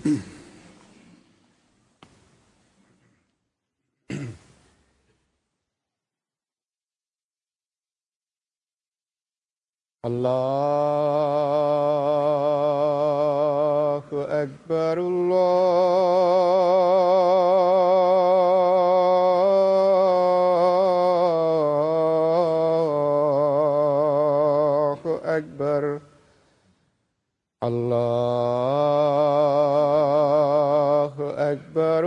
الله أكبر الله أكبر الله أكبر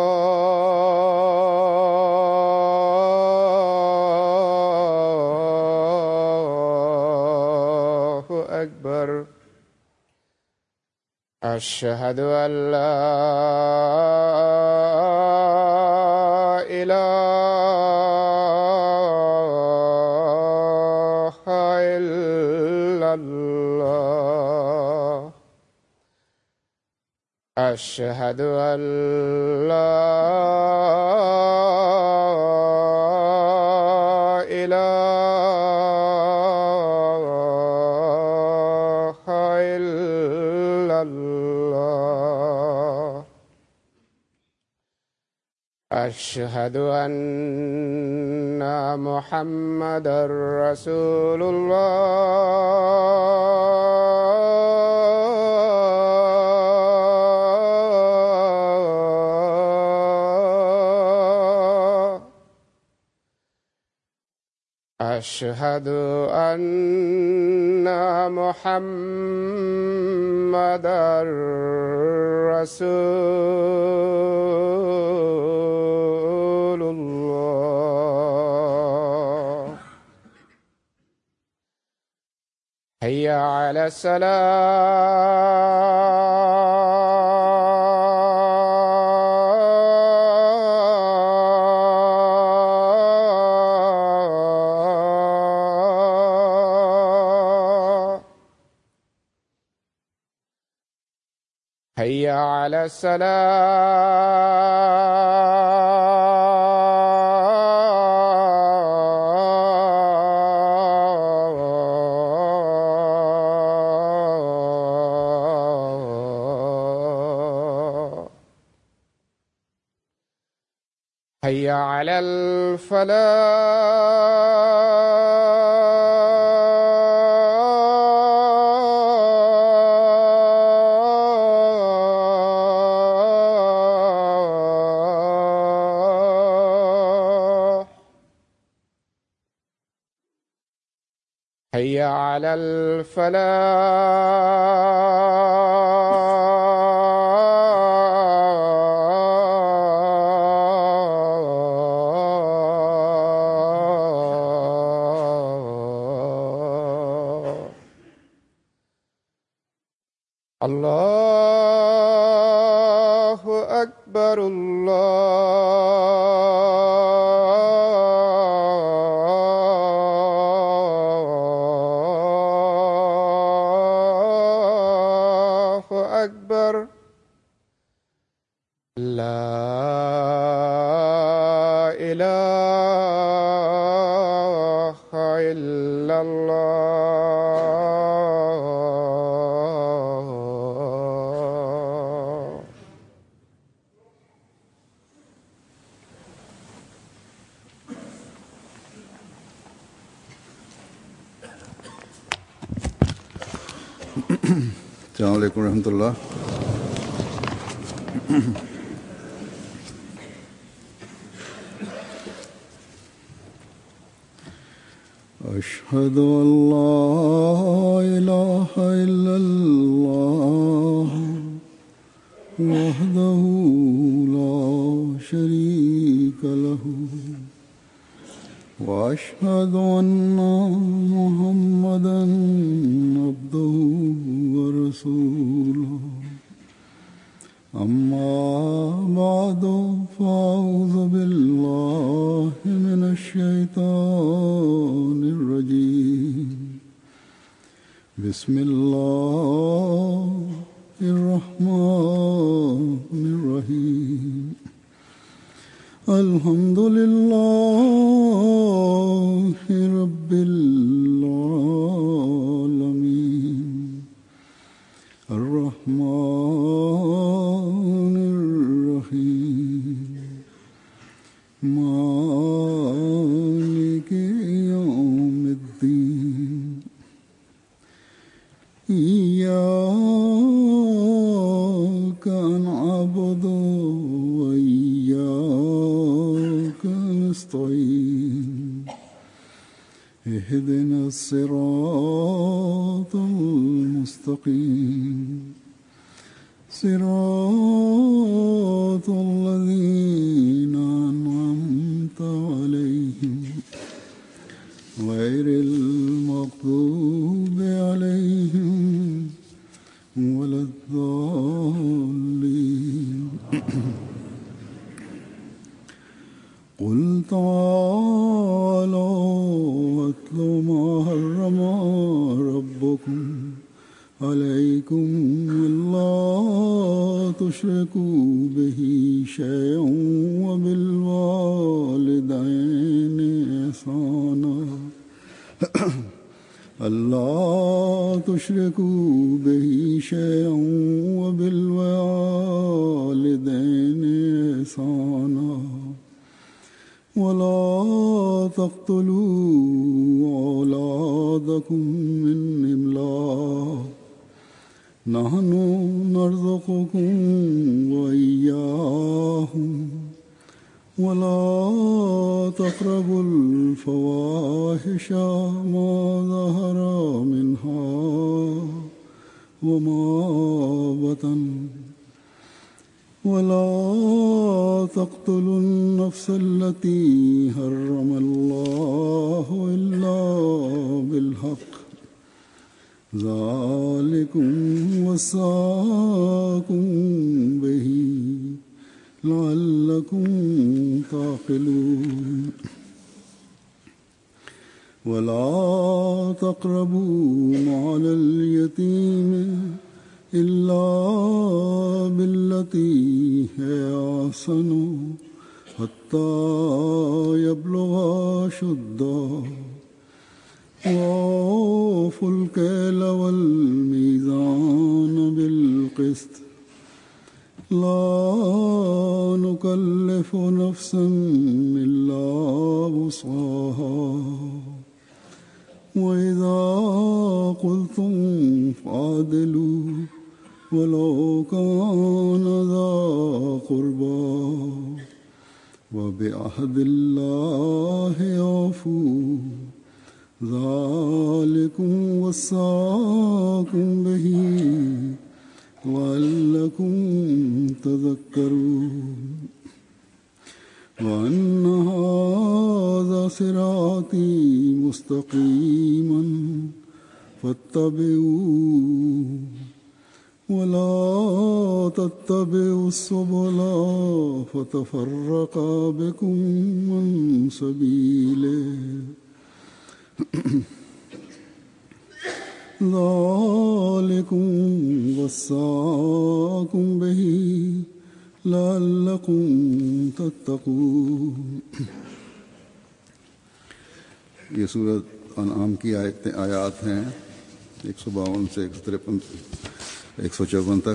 الله أكبر أشهد أن لا إله إلا الله أشهد أن لا إله إلا الله أشهد أن محمدا رسول الله أشهد أن محمدا رسول الله هيا على السلام هيا على السلام هيا على الفلاح هيا على الفلاح الله أكبر الله أكبر لا إله إلا الله السلام عليكم ورحمة الله أشهد أن لا إله إلا الله وحده لا شريك له وأشهد أن محمدا عبده ورسوله أما بعد فأعوذ بالله من الشيطان الرجيم بسم الله الرحمن الرحيم الحمد لله رب العالمين الرحمن مالك يوم الدين إياك نعبد وإياك نستعين اهدنا الصراط المستقيم صراط الذين أنعمت عليهم غير المغضوب عليهم ولا الضالين قل تعالوا أتل ما حرم ربكم عليكم ألا تشركوا به شيئا وبالوالدين إحسانا ألا تشركوا به شيئا وبالوالدين إحسانا ولا تقتلوا أولادكم من إملاق نحن نرزقكم وإياهم ولا تقربوا الفواحش ما ظهر منها وما بطن ولا تقتلوا النفس التي حرم الله إلا بالحق ذلكم وصاكم به لعلكم تعقلون ولا تقربوا مال اليتيم إلا بالتي هي أحسن حتى يبلغ شده وأوفوا الكيل والميزان بالقسط لا نكلف نفسا إلا وسعها وإذا قلتم فعدلوا ولو كان ذا قربى وبعهد الله أوفوا ذلكم وصاكم به لعلكم تذكرون وأن هذا صراطي مستقيما فاتبعوه ولا تتبعوا السبل فتفرق بكم عن سبيله ذلكم وصاكم به لعلكم تتقون ये सूरत अनाम की आयत आयात हैं एक सौ बावन से एक सौ तिरपन एक सौ चौवन तक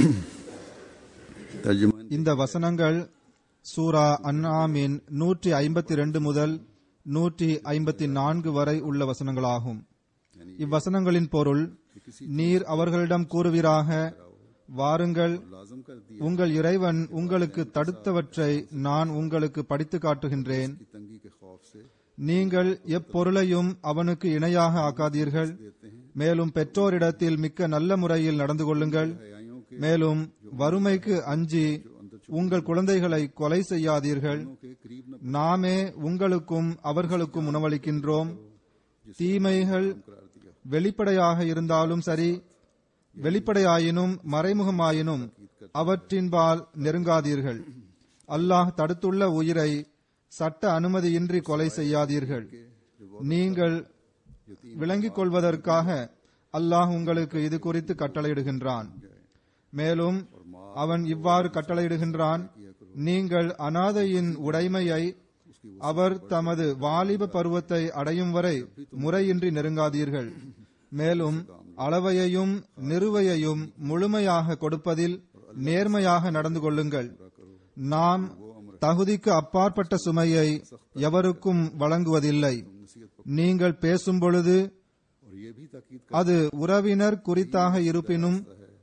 तर्जुमा இந்த வசனங்கள் சூரா அன்ஆமின் நூற்றி ஐம்பத்தி ரெண்டு முதல் நூற்றி ஐம்பத்தி நான்கு வரை உள்ள வசனங்களாகும் இவ்வசனங்களின் பொருள் நீர் அவர்களிடம் கூறுவீராக வாருங்கள் लाजम कर दी உங்கள் இறைவன் உங்களுக்கு தடுத்தவற்றை நான் உங்களுக்கு படித்து காட்டுகின்றேன் की तंगी के खौफ से நீங்கள் எப்பொருளையும் அவனுக்கு இணையாக ஆக்காதீர்கள் மேலும் பெற்றோரிடத்தில் மிக்க நல்ல முறையில் நடந்து கொள்ளுங்கள் மேலும் வறுமைக்கு அஞ்சி உங்கள் குழந்தைகளை கொலை செய்யாதீர்கள் के करीब न நாமே உங்களுக்கும் அவர்களுக்கும் உணவளிக்கின்றோம் தீமைகள் வெளிப்படையாக இருந்தாலும் சரி வெளிப்படையாயினும் மறைமுகமாயினும் அவற்றின்பால் நெருங்காதீர்கள் அல்லாஹ் தடுத்துள்ள உயிரை சட்ட அனுமதியின்றி கொலை செய்யாதீர்கள் நீங்கள் விளங்கிக் கொள்வதற்காக அல்லாஹ் உங்களுக்கு இது குறித்து கட்டளையிடுகின்றான் மேலும் அவன் இவ்வாறு கட்டளையிடுகின்றான் நீங்கள் அனாதையின் உடைமையை அவர் தமது வாலிப பருவத்தை அடையும் வரை முறையின்றி நெருங்காதீர்கள் மேலும் அளவையையும் நிறுவையையும் முழுமையாக கொடுப்பதில் நேர்மையாக நடந்து கொள்ளுங்கள் நாம் தகுதிக்கு அப்பாற்பட்ட சுமையை எவருக்கும் வழங்குவதில்லை நீங்கள் பேசும் பொழுது और ये भी ताकीद அது உறவினர் குறித்தாக இருப்பினும்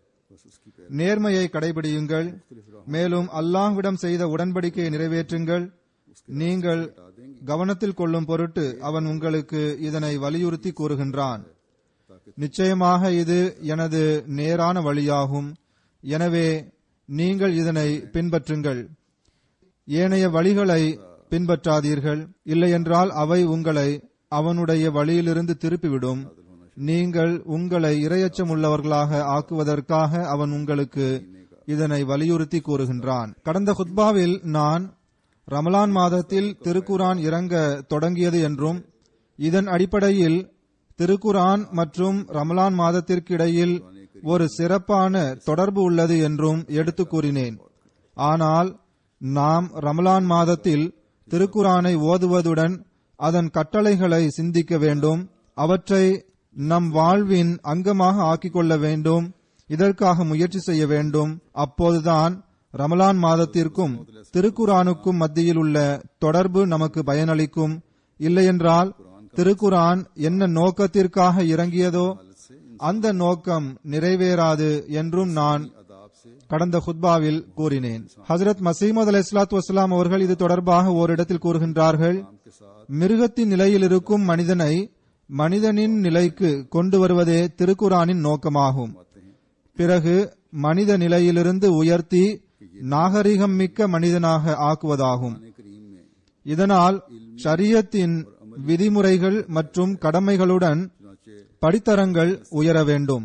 நேர்மையை கடைபிடியுங்கள் மேலும் அல்லாஹ்விடம் செய்த உடன்படிக்கையை நிறைவேற்றுங்கள் நீங்கள் கவனத்தில் கொள்ளும் பொருட்டு அவன் உங்களுக்கு இதனை வலியுறுத்தி கூறுகின்றான் நிச்சயமாக இது எனது நேரான வழியாகும் எனவே நீங்கள் இதனை பின்பற்றுங்கள் ஏனைய வழிகளை பின்பற்றாதீர்கள் இல்லையென்றால் அவை உங்களை அவனுடைய வழியிலிருந்து திருப்பிவிடும் நீங்கள் உங்களை இரையச்சம் உள்ளவர்களாக ஆக்குவதற்காக அவன் உங்களுக்கு இதனை வலியுறுத்தி கூறுகின்றான் கடந்த குத்பாவில் நான் ரமலான் மாதத்தில் திருக்குரான் இறங்க தொடங்கியது என்றும் இதன் அடிப்படையில் திருக்குரான் மற்றும் ரமலான் மாதத்திற்கு இடையில் ஒரு சிறப்பான தொடர்பு உள்ளது என்றும் எடுத்து கூறினேன் ஆனால் நாம் ரமலான் மாதத்தில் திருக்குரானை ஓதுவதுடன் அதன் கட்டளைகளை சிந்திக்க வேண்டும் அவற்றை நம் வாழ்வின் அங்கமாக ஆக்கிக் கொள்ள வேண்டும் இதற்காக முயற்சி செய்ய வேண்டும் அப்போதுதான் ரமலான் மாதத்திற்கும் திருக்குரானுக்கும் மத்தியில் உள்ள தொடர்பு நமக்கு பயனளிக்கும் இல்லையென்றால் திருக்குரான் என்ன நோக்கத்திற்காக இறங்கியதோ அந்த நோக்கம் நிறைவேறாது என்றும் நான் கடந்த ஹுத்பாவில் கூறினேன் ஹசரத் மசீமது அலி இஸ்லாத்து வஸ்லாம் அவர்கள் இது தொடர்பாக ஓரிடத்தில் கூறுகின்றார்கள் மிருகத்தின் நிலையில் இருக்கும் மனிதனை மனிதனின் நிலைக்கு கொண்டு வருவதே திருக்குரானின் நோக்கமாகும் பிறகு மனித நிலையிலிருந்து உயர்த்தி நாகரிகம் மிக்க மனிதனாக ஆக்குவதாகும் करीम में இதனால் ஷரியத்தின் விதிமுறைகள் மற்றும் கடமைகளுடன் படித்தரங்கள் உயர வேண்டும்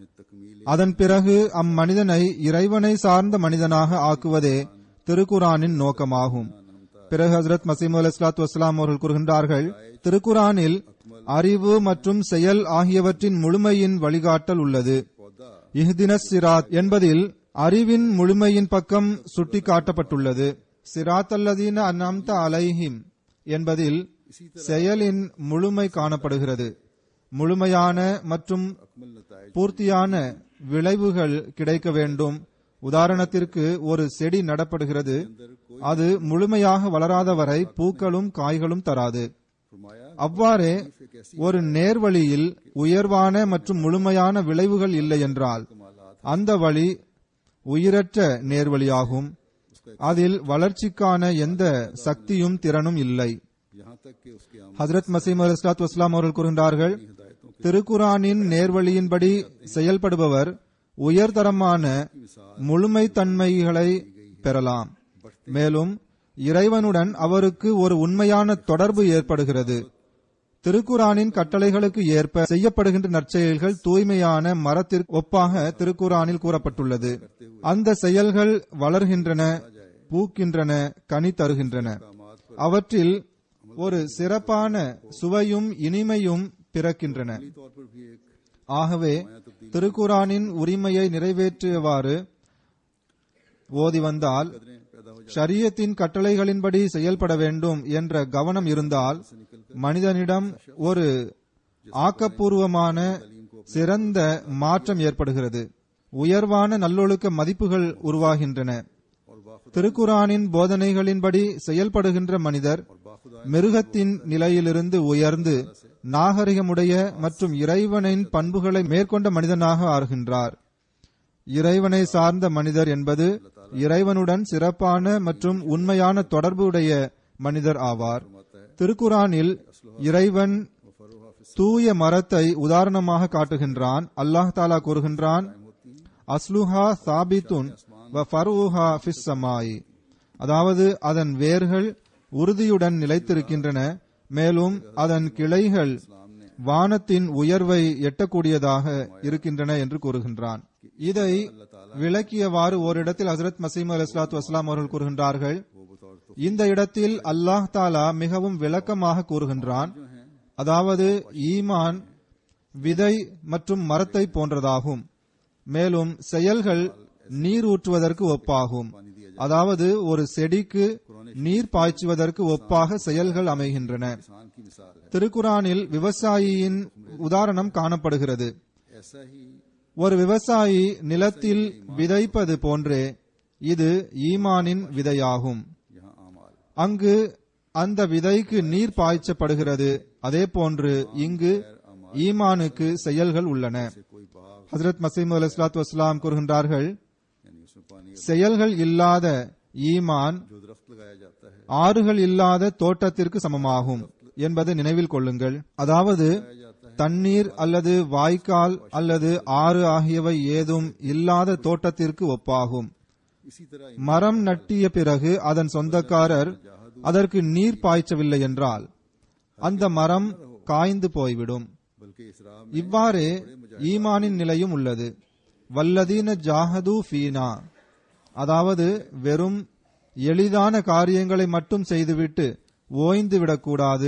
அதன் பிறகு அம்மனிதனை இறைவனை சார்ந்த மனிதனாக ஆக்குவதே திருக்குரானின் நோக்கமாகும் பிறகு ஹசரத் மசீம் அலி இஸ்லாத்து வஸ்லாம் அவர்கள் கூறுகின்றார்கள் திருக்குரானில் அறிவு மற்றும் செயல் ஆகியவற்றின் முழுமையின் வழிகாட்டல் உள்ளது இஹ்தினஸ் சிராத் என்பதில் அறிவின் முழுமையின் பக்கம் சுட்டிக்காட்டப்பட்டுள்ளது சிராத் அல்லதீன அந்நம்த அலைஹிம் என்பதில் செயலின் முழுமை காணப்படுகிறது முழுமையான மற்றும் பூர்த்தியான விளைவுகள் கிடைக்க வேண்டும் உதாரணத்திற்கு ஒரு செடி நடப்படுகிறது அது முழுமையாக வளராத வரை பூக்களும் காய்களும் தராது அவ்வாறே ஒரு நேர்வழியில் உயர்வான மற்றும் முழுமையான விளைவுகள் இல்லை என்றால் அந்த வழி உயிரற்ற நேர்வழியாகும் அதில் வளர்ச்சிக்கான எந்த சக்தியும் திறனும் இல்லை यहाँ तक कि उसके आम ஹசரத் மசீம் அலி இஸ்லாத் வஸ்லாம் அவர்கள் கூறுகின்றார்கள் திருக்குரானின் நேர்வழியின்படி செயல்படுபவர் உயர்தரமான முழுமைத்தன்மைகளை பெறலாம் மேலும் இறைவனுடன் அவருக்கு ஒரு உண்மையான தொடர்பு ஏற்படுகிறது திருக்குரானின் கட்டளைகளுக்கு ஏற்ப செய்யப்படுகின்ற நற்செயல்கள் தூய்மையான மரத்திற்கு ஒப்பாக திருக்குரானில் கூறப்பட்டுள்ளது அந்த செயல்கள் வளர்கின்றன பூக்கின்றன கனி தருகின்றன அவற்றில் ஒரு சிறப்பான சுவையும் இனிமையும் பிறக்கின்றன तौर पर भी एक ஆகவே திருக்குரானின் உரிமையை நிறைவேற்றியவாறு ஓதி வந்தால் ஷரியத்தின் கட்டளைகளின்படி செயல்பட வேண்டும் என்ற கவனம் இருந்தால் மனிதனிடம் ஒரு ஆக்கப்பூர்வமான சிறந்த மாற்றம் ஏற்படுகிறது உயர்வான நல்லொழுக்க மதிப்புகள் உருவாகின்றன திருக்குரானின் போதனைகளின்படி செயல்படுகின்ற மனிதர் மிருகத்தின் நிலையிலிருந்து உயர்ந்து நாகரிகமுடைய மற்றும் இறைவனின் பண்புகளை மேற்கொண்ட மனிதனாக ஆகின்றார் இறைவனை சார்ந்த மனிதர் என்பது இறைவனுடன் சிறப்பான மற்றும் உண்மையான தொடர்புடைய மனிதர் ஆவார் திருக்குரானில் இறைவன் தூய மரத்தை உதாரணமாக காட்டுகின்றான் அல்லாஹ் தாலா கூறுகின்றான் அஸ்லுஹா சாபித்துன் வ ஃபர்ஊஹா ஃபிஸ் ஸமாய் அதாவது அதன் வேர்கள் உறுதியுடன் நிலைத்திருக்கின்றன மேலும் அதன் கிளைகள் வானத்தின் உயர்வை எட்டக்கூடியதாக இருக்கின்றன என்று கூறுகின்றான் இதை விளக்கியவாறு ஓரிடத்தில் ஹசரத் மசீம் அலி இஸ்லாத்து வஸ்லாம் அவர்கள் கூறுகின்றார்கள் இந்த இடத்தில் அல்லாஹ் தாலா மிகவும் விளக்கமாக கூறுகின்றான் அதாவது ஈமான் விதை மற்றும் மரத்தை போன்றதாகும் மேலும் செயல்கள் நீர் ஊற்றுவதற்கு ஒப்பாகும் அதாவது ஒரு செடிக்கு நீர் பாய்ச்சுவதற்கு ஒப்பாக செயல்கள் அமைகின்றன किसान की मिसाल है திருக்குரானில் விவசாயியின் உதாரணம் காணப்படுகிறது ऐसा ही ஒரு விவசாயி நிலத்தில் விதைப்பது போன்றே இது ஈமானின் விதையாகும் यहाँ आम அங்கு அந்த விதைக்கு நீர் பாய்ச்சப்படுகிறது அதே போன்று இங்கு ஈமானுக்கு செயல்கள் உள்ளன कोई बाग ஹசரத் மசீம் அலி இஸ்லாத்து வஸ்லாம் கூறுகின்றார்கள் यानी उसमें पानी செயல்கள் இல்லாத ஈமான் जो दरख्त लगाया जाता है ஆறுகள் இல்லாத தோட்டத்திற்கு சமமாகும் என்பதை நினைவில் கொள்ளுங்கள் அதாவது தண்ணீர் அல்லது வாய்க்கால் அல்லது ஆறு ஆகியவை ஏதும் இல்லாத தோட்டத்திற்கு ஒப்பாகும் इसी तरह மரம் நட்டிய பிறகு அதன் சொந்தக்காரர் அதற்கு நீர் பாய்ச்சவில்லை என்றால் அந்த மரம் காய்ந்து போய்விடும் बल्कि इसरा இவ்வாறே ஈமானின் நிலையும் உள்ளது வல்லதீன ஜாஹது ஃபீனா அதாவது வெறும் எளிதான காரியங்களை மட்டும் செய்துவிட்டு ஓய்ந்து விடக்கூடாது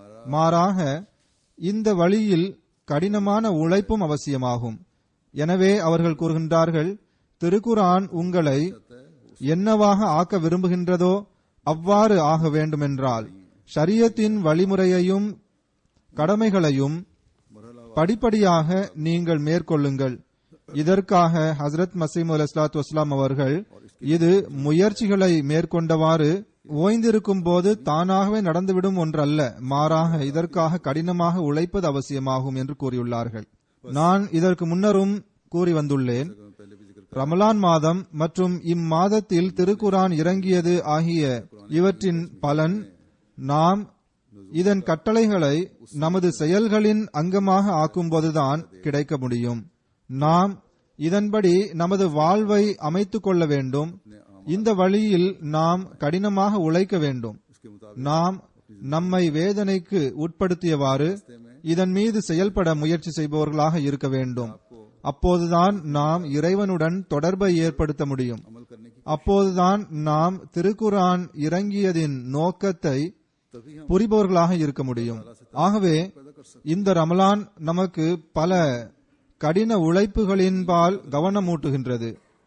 மாறாக இந்த வழியில் கடினமான உழைப்பும் அவசியமாகும் எனவே அவர்கள் கூறுகின்றார்கள் திருக்குரான் உங்களை என்னவாக ஆக்க விரும்புகின்றதோ அவ்வாறு ஆக வேண்டுமென்றால் ஷரியத்தின் வழிமுறையையும் கடமைகளையும் படிப்படியாக நீங்கள் மேற்கொள்ளுங்கள் இதற்காக ஹசரத் மசீம் அல் இஸ்லாத்து வஸ்லாம் அவர்கள் இது முயற்சிகளை மேற்கொண்டவாறு ஓய்ந்திருக்கும் போது தானாகவே நடந்துவிடும் ஒன்றல்ல மாறாக இதற்காக கடினமாக உழைப்பது அவசியமாகும் என்று கூறியுள்ளார்கள் நான் இதற்கு முன்னரும் கூறி வந்துள்ளேன் पहले भी जिक्र ரமலான் மாதம் மற்றும் இம்மாதத்தில் திருக்குரான் இறங்கியது ஆகிய இவற்றின் பலன் நாம் இதன் கட்டளைகளை நமது செயல்களின் அங்கமாக ஆக்கும்போதுதான் கிடைக்க முடியும் நாம் இதன்படி நமது வாழ்வை அமைத்துக் கொள்ள வேண்டும் இந்த வழியில் நாம் கடினமாக உழைக்க வேண்டும் इसके मुताबिक நாம் நம்மை வேதனைக்கு உட்படுத்தியவாறு இதன் மீது செயல்பட முயற்சி செய்பவர்களாக இருக்க வேண்டும் அப்போதுதான் நாம் இறைவனுடன் தொடர்பை ஏற்படுத்த முடியும் अमल करने की அப்போதுதான் நாம் திருக்குரான் இறங்கியதின் நோக்கத்தை तभी हम புரிபவர்களாக இருக்க முடியும் ஆகவே இந்த ரமலான் நமக்கு பல கடின உழைப்புகளின்பால் கவனமூட்டுகின்றது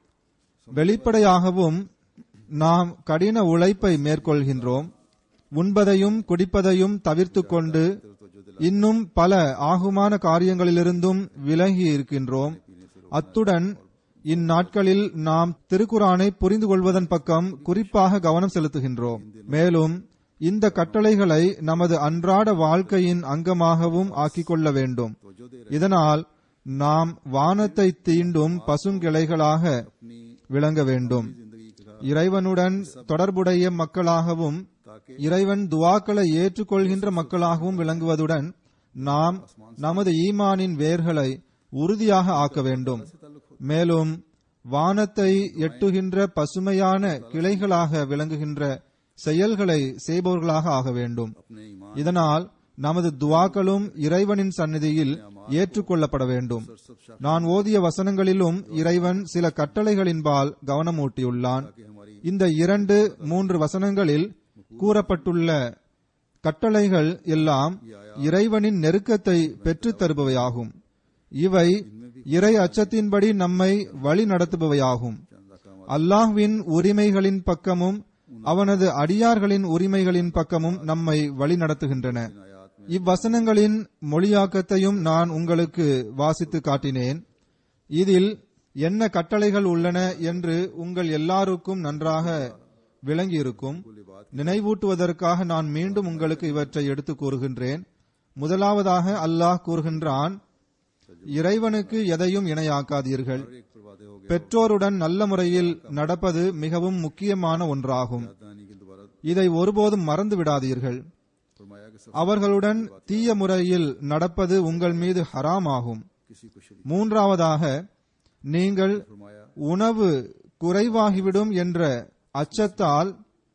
வெளிப்படையாகவும் நாம் கடின உழைப்பை மேற்கொள்கின்றோம் உண்பதையும் குடிப்பதையும் தவிர்த்து கொண்டு இன்னும் பல ஆகுமான காரியங்களிலிருந்தும் விலகி இருக்கின்றோம் அத்துடன் இந்நாட்களில் நாம் திருக்குரானை புரிந்து கொள்வதன் பக்கம் குறிப்பாக கவனம் செலுத்துகின்றோம் மேலும் இந்த கட்டளைகளை நமது அன்றாட வாழ்க்கையின் அங்கமாகவும் ஆக்கிக் கொள்ள வேண்டும் இதனால் நாம் வானத்தை தீண்டும் பசுங்கிளைகளாக விளங்க வேண்டும் இறைவனுடன் தொடர்புடைய மக்களாகவும் இறைவன் துவாக்களை ஏற்றுக்கொள்கின்ற மக்களாகவும் விளங்குவதுடன் நாம் நமது ஈமானின் வேர்களை உறுதியாக ஆக்க வேண்டும் மேலும் வானத்தை எட்டுகின்ற பசுமையான கிளைகளாக விளங்குகின்ற செயல்களை செய்பவர்களாக ஆக வேண்டும் अपने ईमान இதனால் நமது துவாக்களும் இறைவனின் சந்நிதியில் ஏற்றுக்கொள்ளப்பட வேண்டும் நான் ஓதிய வசனங்களிலும் இறைவன் சில கட்டளைகளின்பால் கவனமூட்டியுள்ளான் இந்த இரண்டு மூன்று வசனங்களில் கூறப்பட்டுள்ள கட்டளைகள் எல்லாம் இறைவனின் நெருக்கத்தை பெற்றுத் தருபவையாகும் இவை இறை அச்சத்தின்படி நம்மை வழி நடத்துபவையாகும் அல்லாஹ்வின் உரிமைகளின் பக்கமும் அவனது அடியார்களின் உரிமைகளின் பக்கமும் நம்மை வழி நடத்துகின்றன இவ்வசனங்களின் மொழியாக்கத்தையும் நான் உங்களுக்கு வாசித்து காட்டினேன் இதில் என்ன கட்டளைகள் உள்ளன என்று உங்கள் எல்லாருக்கும் நன்றாக விளங்கியிருக்கும் நினைவூட்டுவதற்காக நான் மீண்டும் உங்களுக்கு இவற்றை எடுத்து கூறுகின்றேன் முதலாவதாக அல்லாஹ் கூறுகின்றான் இறைவனுக்கு எதையும் இணையாக்காதீர்கள் பெற்றோருடன் நல்ல முறையில் நடப்பது மிகவும் முக்கியமான ஒன்றாகும் दानी की दोबारा இதை ஒருபோதும் மறந்து விடாதீர்கள் फरमाया कि सब அவர்களுடன் தீய முறையில் நடப்பது உங்கள் மீது ஹராம் ஆகும் किसी को शरीक மூன்றாவதாக நீங்கள் फरमाया உணவு குறைவாகிவிடும் என்ற அச்சத்தால்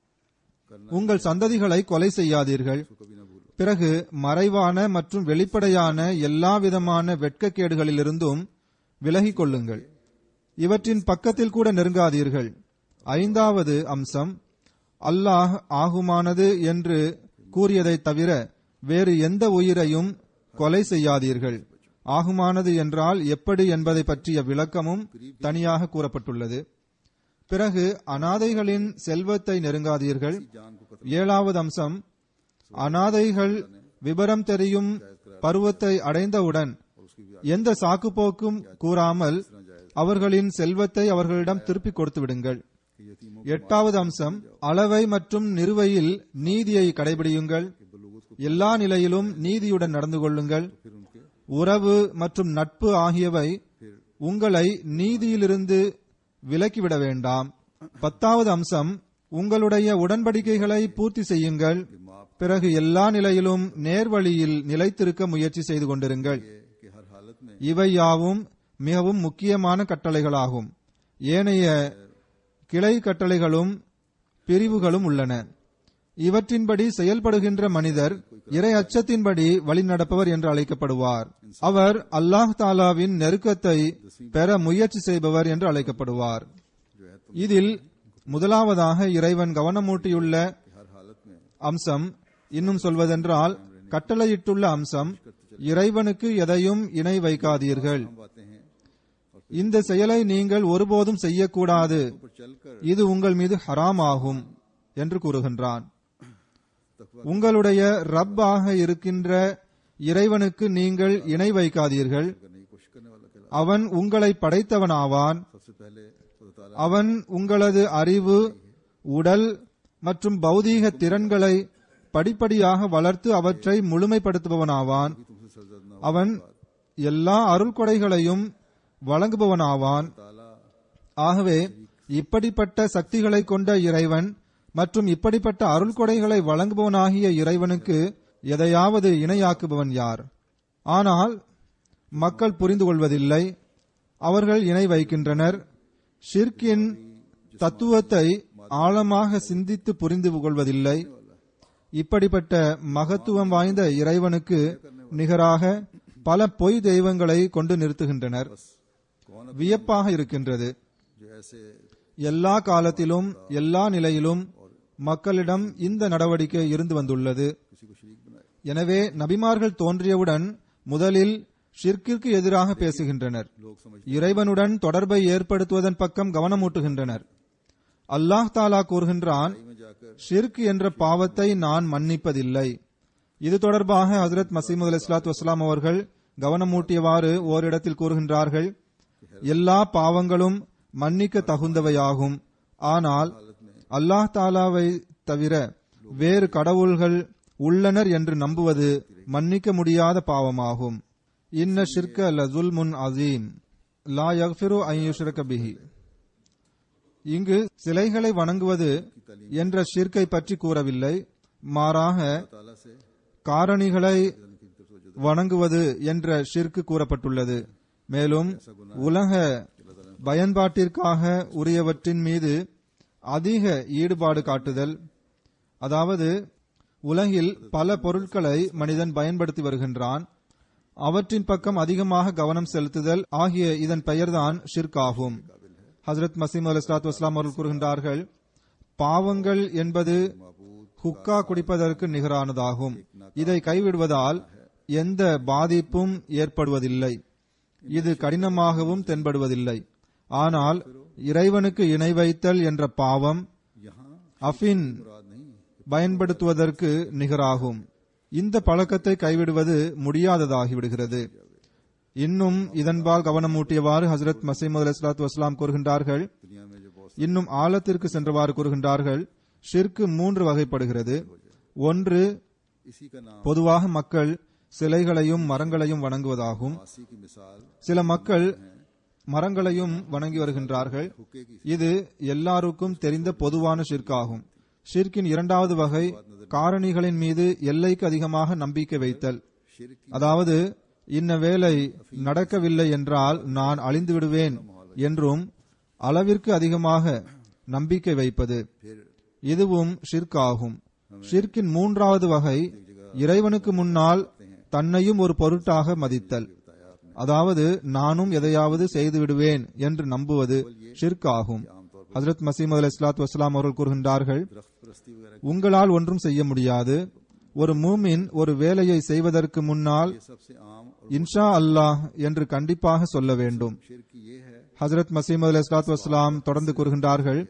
உங்கள் சந்ததிகளை கொலை செய்யாதீர்கள் कभी ना भूलो பிறகு மறைவான மற்றும் வெளிப்படையான எல்லா விதமான வெட்கக்கேடுகளிலிருந்தும் விலகிக் கொள்ளுங்கள் இவற்றின் பக்கத்தில் கூட நெருங்காதீர்கள் ஐந்தாவது அம்சம் அல்லாஹ் ஆகுமானது என்று கூறியதை தவிர வேறு எந்த உயிரையும் கொலை செய்யாதீர்கள் ஆகுமானது என்றால் எப்படி என்பதை பற்றிய விளக்கமும் தனியாக கூறப்பட்டுள்ளது பிறகு அனாதைகளின் செல்வத்தை நெருங்காதீர்கள் ஏழாவது அம்சம் அனாதைகள் விபரம் தெரியும் பருவத்தை அடைந்தவுடன் எந்த சாக்குப்போக்கும் கூறாமல் அவர்களின் செல்வத்தை அவர்களிடம் திருப்பிக் கொடுத்து விடுங்கள் कि यतीमों எட்டாவது அம்சம் அளவை மற்றும் நிறுவையில் நீதியை கடைபிடியுங்கள் எல்லா நிலையிலும் நீதியுடன் நடந்து கொள்ளுங்கள் உறவு மற்றும் நட்பு ஆகியவை உங்களை நீதியிலிருந்து விலக்கிவிட வேண்டாம் பத்தாவது அம்சம் உங்களுடைய உடன்படிக்கைகளை பூர்த்தி செய்யுங்கள் பிறகு எல்லா நிலையிலும் நேர்வழியில் நிலைத்திருக்க முயற்சி செய்து கொண்டிருங்கள் कि हर हालत में இவை யாவும் மிகவும் முக்கியமான கட்டளைகளாகும் ஏனைய கிளை கட்டளைகளும் பிரிவுகளும் உள்ளன இவற்றின்படி செயல்படுகின்ற மனிதர் இறை அச்சத்தின்படி வழிநடப்பவர் என்று அழைக்கப்படுவார் அவர் அல்லாஹ் தாலாவின் நெருக்கத்தை பெற முயற்சி செய்பவர் என்று அழைக்கப்படுவார் இதில் முதலாவதாக இறைவன் கவனமூட்டியுள்ள हर हालत में அம்சம் இன்னும் சொல்வதென்றால் கட்டளையிட்டுள்ள அம்சம் இறைவனுக்கு எதையும் இணை வைக்காதீர்கள் हम बातें हैं இந்த செயலை நீங்கள் ஒருபோதும் செய்யக்கூடாது पर चलकर இது உங்கள் மீது ஹராம் ஆகும் என்று கூறுகின்றான் உங்களுடைய ரப்பாக இருக்கின்ற இறைவனுக்கு நீங்கள் இணை வைக்காதீர்கள் करने की कोशिश करने वाला कहला அவன் உங்களை படைத்தவனாவான் सबसे पहले खुदा ताला அவன் உங்களது அறிவு உடல் மற்றும் பௌதீக திறன்களை படிப்படியாக வளர்த்து அவற்றை முழுமைப்படுத்துபவனாவான் तुमसे सरजद न அவன் எல்லா அருள்கொடைகளையும் வழங்குபவனாவான் ताला ஆகவே இப்படிப்பட்ட சக்திகளை கொண்ட இறைவன் மற்றும் இப்படிப்பட்ட அருள்கொடைகளை வழங்குபவனாகிய இறைவனுக்கு எதையாவது இணையாக்குபவன் யார் ஆனால் மக்கள் புரிந்து கொள்வதில்லை அவர்கள் இணை வைக்கின்றனர் ஷிர்கின் தத்துவத்தை ஆழமாக சிந்தித்து புரிந்து கொள்வதில்லை இப்படிப்பட்ட மகத்துவம் வாய்ந்த இறைவனுக்கு நிகராக பல பொய் தெய்வங்களை கொண்டு நிறுத்துகின்றனர் कौन வியப்பாக இருக்கின்றது जो ऐसे எல்லா காலத்திலும் எல்லா நிலையிலும் மக்களிடம் இந்த நடவடிக்கை இருந்து வந்துள்ளது किसी को शरीक बनाए எனவே நபிமார்கள் தோன்றியவுடன் முதலில் ஷிர்கிற்கு எதிராக பேசுகின்றனர் लोग समझ இறைவனுடன் தொடர்பை ஏற்படுத்துவதன் பக்கம் கவனமூட்டுகின்றனர் அல்லாஹ் தாலா கூறுகின்றான் में जाकर ஷிர்க் என்ற பாவத்தை நான் மன்னிப்பதில்லை இது தொடர்பாக ஹசரத் மசீமுத் இஸ்லாத் வஸ்லாம் அவர்கள் கவனமூட்டியவாறு ஓரிடத்தில் கூறுகின்றார்கள் எல்லா பாவங்களும் மன்னிக்க தகுந்தவையாகும் ஆனால் அல்லாஹ் தாலாவை தவிர வேறு கடவுள்கள் உள்ளனர் என்று நம்புவது மன்னிக்க முடியாத பாவமாகும் இன்ன ஷிர்க லசுல் முன் அசீம் லா யக்ஃபிரு ஐயுஷ்ரக பிஹி இங்கு சிலைகளை வணங்குவது என்ற ஷிர்கை பற்றி கூறவில்லை மாறாக ताला से காரணிகளை வணங்குவது என்ற ஷிர்கு கூறப்பட்டுள்ளது மேலும் உலக பயன்பாட்டிற்காக உரியவற்றின் மீது அதிக ஈடுபாடு காட்டுதல் அதாவது உலகில் பல பொருட்களை மனிதன் பயன்படுத்தி வருகின்றான் அவற்றின் பக்கம் அதிகமாக கவனம் செலுத்துதல் ஆகிய இதன் பெயர்தான் ஷிர்க் ஆகும் ஹசரத் மசீம் அலி இஸ்லாத் வஸ்லாம் அவர்கள் கூறுகின்றார்கள் பாவங்கள் என்பது ஹுக்கா குடிப்பதற்கு நிகரானதாகும் இதை கைவிடுவதால் எந்த பாதிப்பும் ஏற்படுவதில்லை இது கடினமாகவும் தென்படுவதில்லை ஆனால் இறைவனுக்கு இணை வைத்தல் என்ற பாவம் यहाँ அஃபின் मुराद नहीं பயன்படுத்துவதற்கு நிகராகும் இந்த பழக்கத்தை கைவிடுவது முடியாததாகிவிடுகிறது இன்னும் இதன்பால் கவனமூட்டியவாறு ஹசரத் மசீமது அலிஸ்லாத்து வஸ்லாம் கூறுகின்றார்கள் दुनिया में जो बहुत இன்னும் ஆழத்திற்கு சென்றவாறு கூறுகின்றார்கள் ஷிர்கு மூன்று வகைப்படுகிறது ஒன்று इसी का नाम பொதுவாக மக்கள் சிலைகளையும் மரங்களையும் வணங்குவதாகும் आसी की मिसाल சில மக்கள் மரங்களையும் வணங்கி வருகின்றார்கள் हुक्के की இது எல்லாருக்கும் தெரிந்த பொதுவான ஷிர்காகும் ஷிர்கின் இரண்டாவது வகை காரணிகளின் மீது எல்லைக்கு அதிகமாக நம்பிக்கை வைத்தல் शिर की அதாவது இன்ன வேலை நடக்கவில்லை என்றால் நான் அழிந்து விடுவேன் என்றும் அளவிற்கு அதிகமாக நம்பிக்கை வைப்பது फिर இதுவும் ஷிர்க் ஆகும் ஷிர்கின் மூன்றாவது வகை இறைவனுக்கு முன்னால் தன்னையும் ஒரு பொருட்டாக மதித்தல் அதாவது நானும் எதையாவது செய்து விடுவேன் என்று நம்புவது ஷிர்க் ஆகும் ஹசரத் மசீம் அலி இஸ்லாத் வஸ்லாம் அவர்கள் கூறுகின்றார்கள் दरख्त परस्ती वगैरह உங்களால் ஒன்றும் செய்ய முடியாது ஒரு மூமின் ஒரு வேலையை செய்வதற்கு முன்னால் ये सबसे आम और இன்ஷா அல்லாஹ் என்று கண்டிப்பாக சொல்ல வேண்டும் शिर की ये है ஹசரத் மசீம் அலி இஸ்லாத் வஸ்லாம் தொடர்ந்து கூறுகின்றார்கள்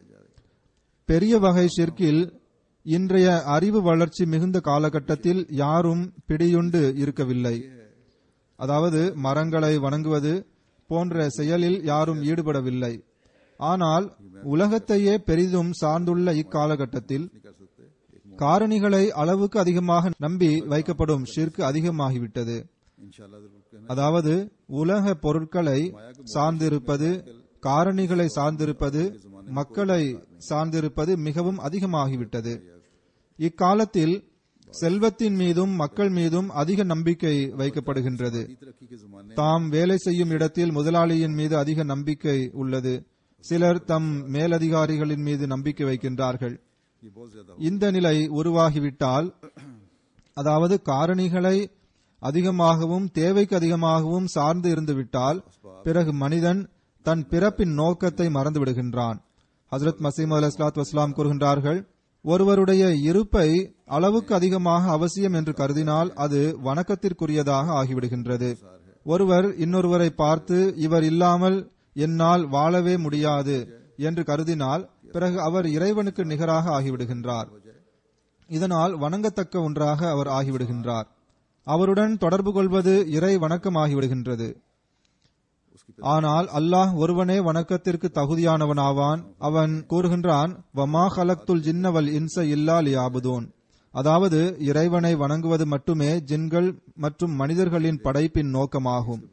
பெரிய வகை ஷிர்கில் இன்றைய அறிவு வளர்ச்சி மிகுந்த காலகட்டத்தில் யாரும் பிடியுண்டு இருக்கவில்லை அதாவது மரங்களை வணங்குவது போன்ற செயலில் யாரும் ஈடுபடவில்லை ஆனால் உலகத்தையே பெரிதும் சார்ந்துள்ள இக்காலகட்டத்தில் காரணிகளை அளவுக்கு அதிகமாக நம்பி வைக்கப்படும் ஷிர்க் அதிகமாகிவிட்டது அதாவது உலக பொருட்களை சார்ந்திருப்பது காரணிகளை சார்ந்திருப்பது மக்களை சார்ந்திருப்பது மிகவும் அதிகமாகிவிட்டது இக்காலத்தில் செல்வத்தின் மீதும் மக்கள் மீதும் அதிக நம்பிக்கை வைக்கப்படுகின்றது தாம் வேலை செய்யும் இடத்தில் முதலாளியின் மீது அதிக நம்பிக்கை உள்ளது சிலர் தம் மேலதிகாரிகளின் மீது நம்பிக்கை வைக்கின்றார்கள் இந்த நிலை உருவாகிவிட்டால் அதாவது காரணிகளை அதிகமாகவும் தேவைக்கு அதிகமாகவும் சார்ந்து இருந்து விட்டால் பிறகு மனிதன் தன் பிறப்பின் நோக்கத்தை மறந்து விடுகின்றான் ஹசரத் மசீம் அலி இஸ்லாத் வஸ்லாம் கூறுகின்றார்கள் ஒருவருடைய இருப்பை அளவுக்கு அதிகமாக அவசியம் என்று கருதினால் அது வணக்கத்திற்குரியதாக ஆகிவிடுகின்றது ஒருவர் இன்னொருவரை பார்த்து இவர் இல்லாமல் என்னால் வாழவே முடியாது என்று கருதினால் பிறகு அவர் இறைவனுக்கு நிகராக ஆகிவிடுகின்றார் இதனால் வணங்கத்தக்க ஒன்றாக அவர் ஆகிவிடுகின்றார் அவருடன் தொடர்பு கொள்வது இறை வணக்கமாகிவிடுகின்றது ஆனால் அல்லாஹ் ஒருவனே வணக்கத்திற்கு தகுதியானவனாவான் அவன் கூறுகின்றான் வமா ஹலக்துல் ஜின்னவல் இன்ச இல்லா லியாபுதூன் அதாவது இறைவனை வணங்குவது மட்டுமே ஜின்கள் மற்றும் மனிதர்களின் படைப்பின் நோக்கமாகும்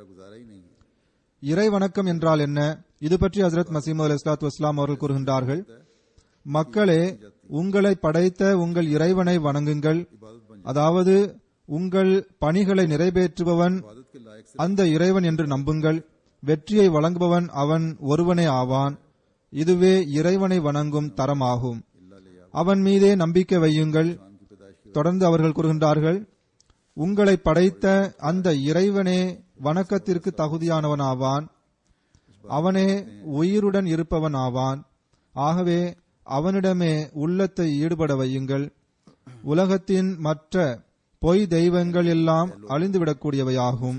இறை வணக்கம் என்றால் என்ன இது பற்றி ஹசரத் மசீம் அலி இஸ்லாத் வஸ்லாம் அவர்கள் கூறுகின்றார்கள் மக்களே உங்களை படைத்த உங்கள் இறைவனை வணங்குங்கள் அதாவது உங்கள் பணிகளை நிறைவேற்றுபவன் அந்த இறைவன் என்று நம்புங்கள் வெற்றியை வழங்குபவன் அவன் ஒருவனே ஆவான் இதுவே இறைவனை வணங்கும் தரமாகும் அவன் மீதே நம்பிக்கை வையுங்கள் தொடர்ந்து அவர்கள் கூறுகின்றார்கள் உங்களை படைத்த அந்த இறைவனே வணக்கத்திற்கு தகுதியானவனாவான் அவனே உயிருடன் இருப்பவன் ஆவான் ஆகவே அவனிடமே உள்ளத்தை ஈடுபட வையுங்கள் உலகத்தின் மற்ற பொய் தெய்வங்கள் எல்லாம் அழிந்துவிடக்கூடியவையாகும்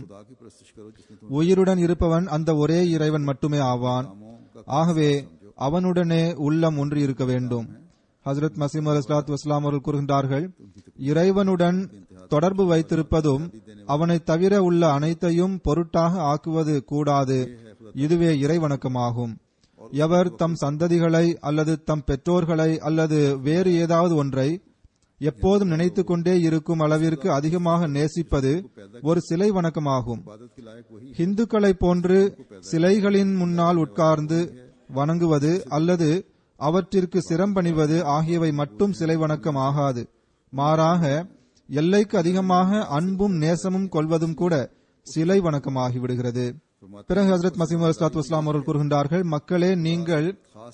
உயிருடன் இருப்பவன் அந்த ஒரே இறைவன் மட்டுமே ஆவான் ஆகவே அவனுடனே உள்ளம் ஒன்று இருக்க வேண்டும் ஹசரத் மசீம் அல் இஸ்லாத் வஸ்லாம் அவர்கள் கூறுகின்றார்கள் இறைவனுடன் தொடர்பு வைத்திருப்பதும் அவனை தவிர உள்ள அனைத்தையும் பொருட்டாக ஆக்குவது கூடாது இதுவே இறைவணக்கமாகும் எவர் தம் சந்ததிகளை அல்லது தம் பெற்றோர்களை அல்லது வேறு ஏதாவது ஒன்றை எப்போதும் நினைத்துக் கொண்டே இருக்கும் அளவிற்கு அதிகமாக நேசிப்பது ஒரு சிலை வணக்கமாகும் இந்துக்களை போன்று சிலைகளின் முன்னால் உட்கார்ந்து வணங்குவது அல்லது அவற்றிற்கு சிரம்பணிவது ஆகியவை மட்டும் சிலை வணக்கம் ஆகாது மாறாக எல்லைக்கு அதிகமாக அன்பும் நேசமும் கொள்வதும் கூட சிலை வணக்கமாகி விடுகிறது பிறகு ஹசரத் மசீம் அலிஸ்லாத் வஸ்லாம் அவர்கள் கூறுகின்றார்கள் மக்களே நீங்கள்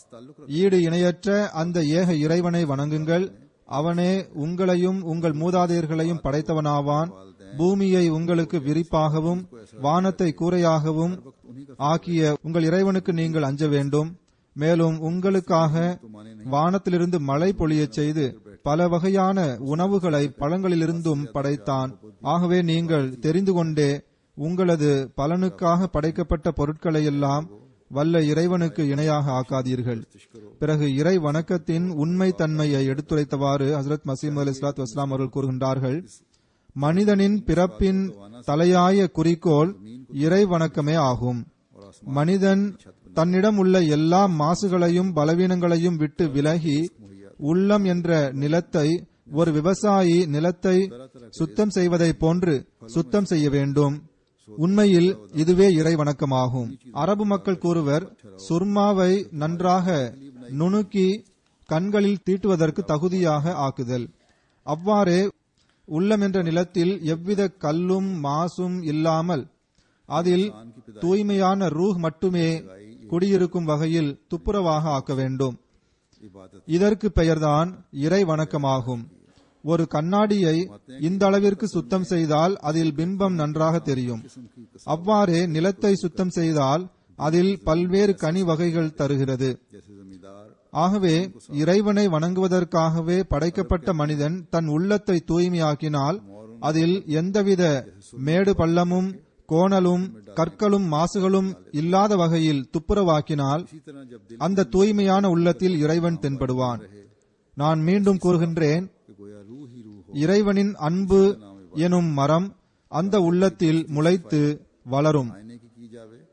ஈடு இணையற்ற அந்த ஏக இறைவனை வணங்குங்கள் அவனே உங்களையும் உங்கள் மூதாதையர்களையும் படைத்தவனாவான் பூமியை உங்களுக்கு விரிப்பாகவும் வானத்தை கூரையாகவும் ஆக்கிய உங்கள் இறைவனுக்கு நீங்கள் அஞ்ச வேண்டும் மேலும் உங்களுக்காக வானத்திலிருந்து மழை பொழியச் செய்து பல வகையான உணவுகளை பழங்களிலிருந்தும் படைத்தான் ஆகவே நீங்கள் தெரிந்து கொண்டே உங்களது பலனுக்காக படைக்கப்பட்ட பொருட்களை எல்லாம் வல்ல இறைவனுக்கு இணையாக ஆக்காதீர்கள் பிறகு இறை வணக்கத்தின் உண்மை தன்மையை எடுத்துரைத்தவாறு ஹசரத் மசீம் அலி இஸ்லாத் வஸ்லாம் அவர்கள் கூறுகின்றார்கள் மனிதனின் பிறப்பின் தலையாய குறிக்கோள் இறை வணக்கமே ஆகும் மனிதன் தன்னிடம் உள்ள எல்லா மாசுகளையும் பலவீனங்களையும் விட்டு விலகி உள்ளம் என்ற நிலத்தை ஒரு விவசாயி நிலத்தை சுத்தம் செய்வதை போன்று சுத்தம் செய்ய வேண்டும் உண்மையில் இதுவே இறை வணக்கமாகும் அரபு மக்கள் கூறுவர் சுர்மாவை நன்றாக நுணுக்கி கண்களில் தீட்டுவதற்கு தகுதியாக ஆக்குதல் அவ்வாறே உள்ளம் என்ற நிலத்தில் எவ்வித கல்லும் மாசும் இல்லாமல் அதில் தூய்மையான ரூஹ் மட்டுமே குடியிருக்கும் வகையில் துப்புரவாக ஆக்க வேண்டும் இதற்கு பெயர்தான் இறை வணக்கமாகும் ஒரு கண்ணாடியை இந்த அளவிற்கு சுத்தம் செய்தால் அதில் பிம்பம் நன்றாக தெரியும் அவ்வாறே நிலத்தை சுத்தம் செய்தால் அதில் பல்வேறு கனி வகைகள் தருகிறது ஆகவே இறைவனை வணங்குவதற்காகவே படைக்கப்பட்ட மனிதன் தன் உள்ளத்தை தூய்மையாக்கினால் அதில் எந்தவித மேடு பள்ளமும் கோணலும் கற்களும் மாசுகளும் இல்லாத வகையில் துப்புரவாக்கினால் அந்த தூய்மையான உள்ளத்தில் இறைவன் தென்படுவான் நான் மீண்டும் கூறுகின்றேன் இறைவனின் அன்பு எனும் மரம் அந்த உள்ளத்தில் முளைத்து வளரும்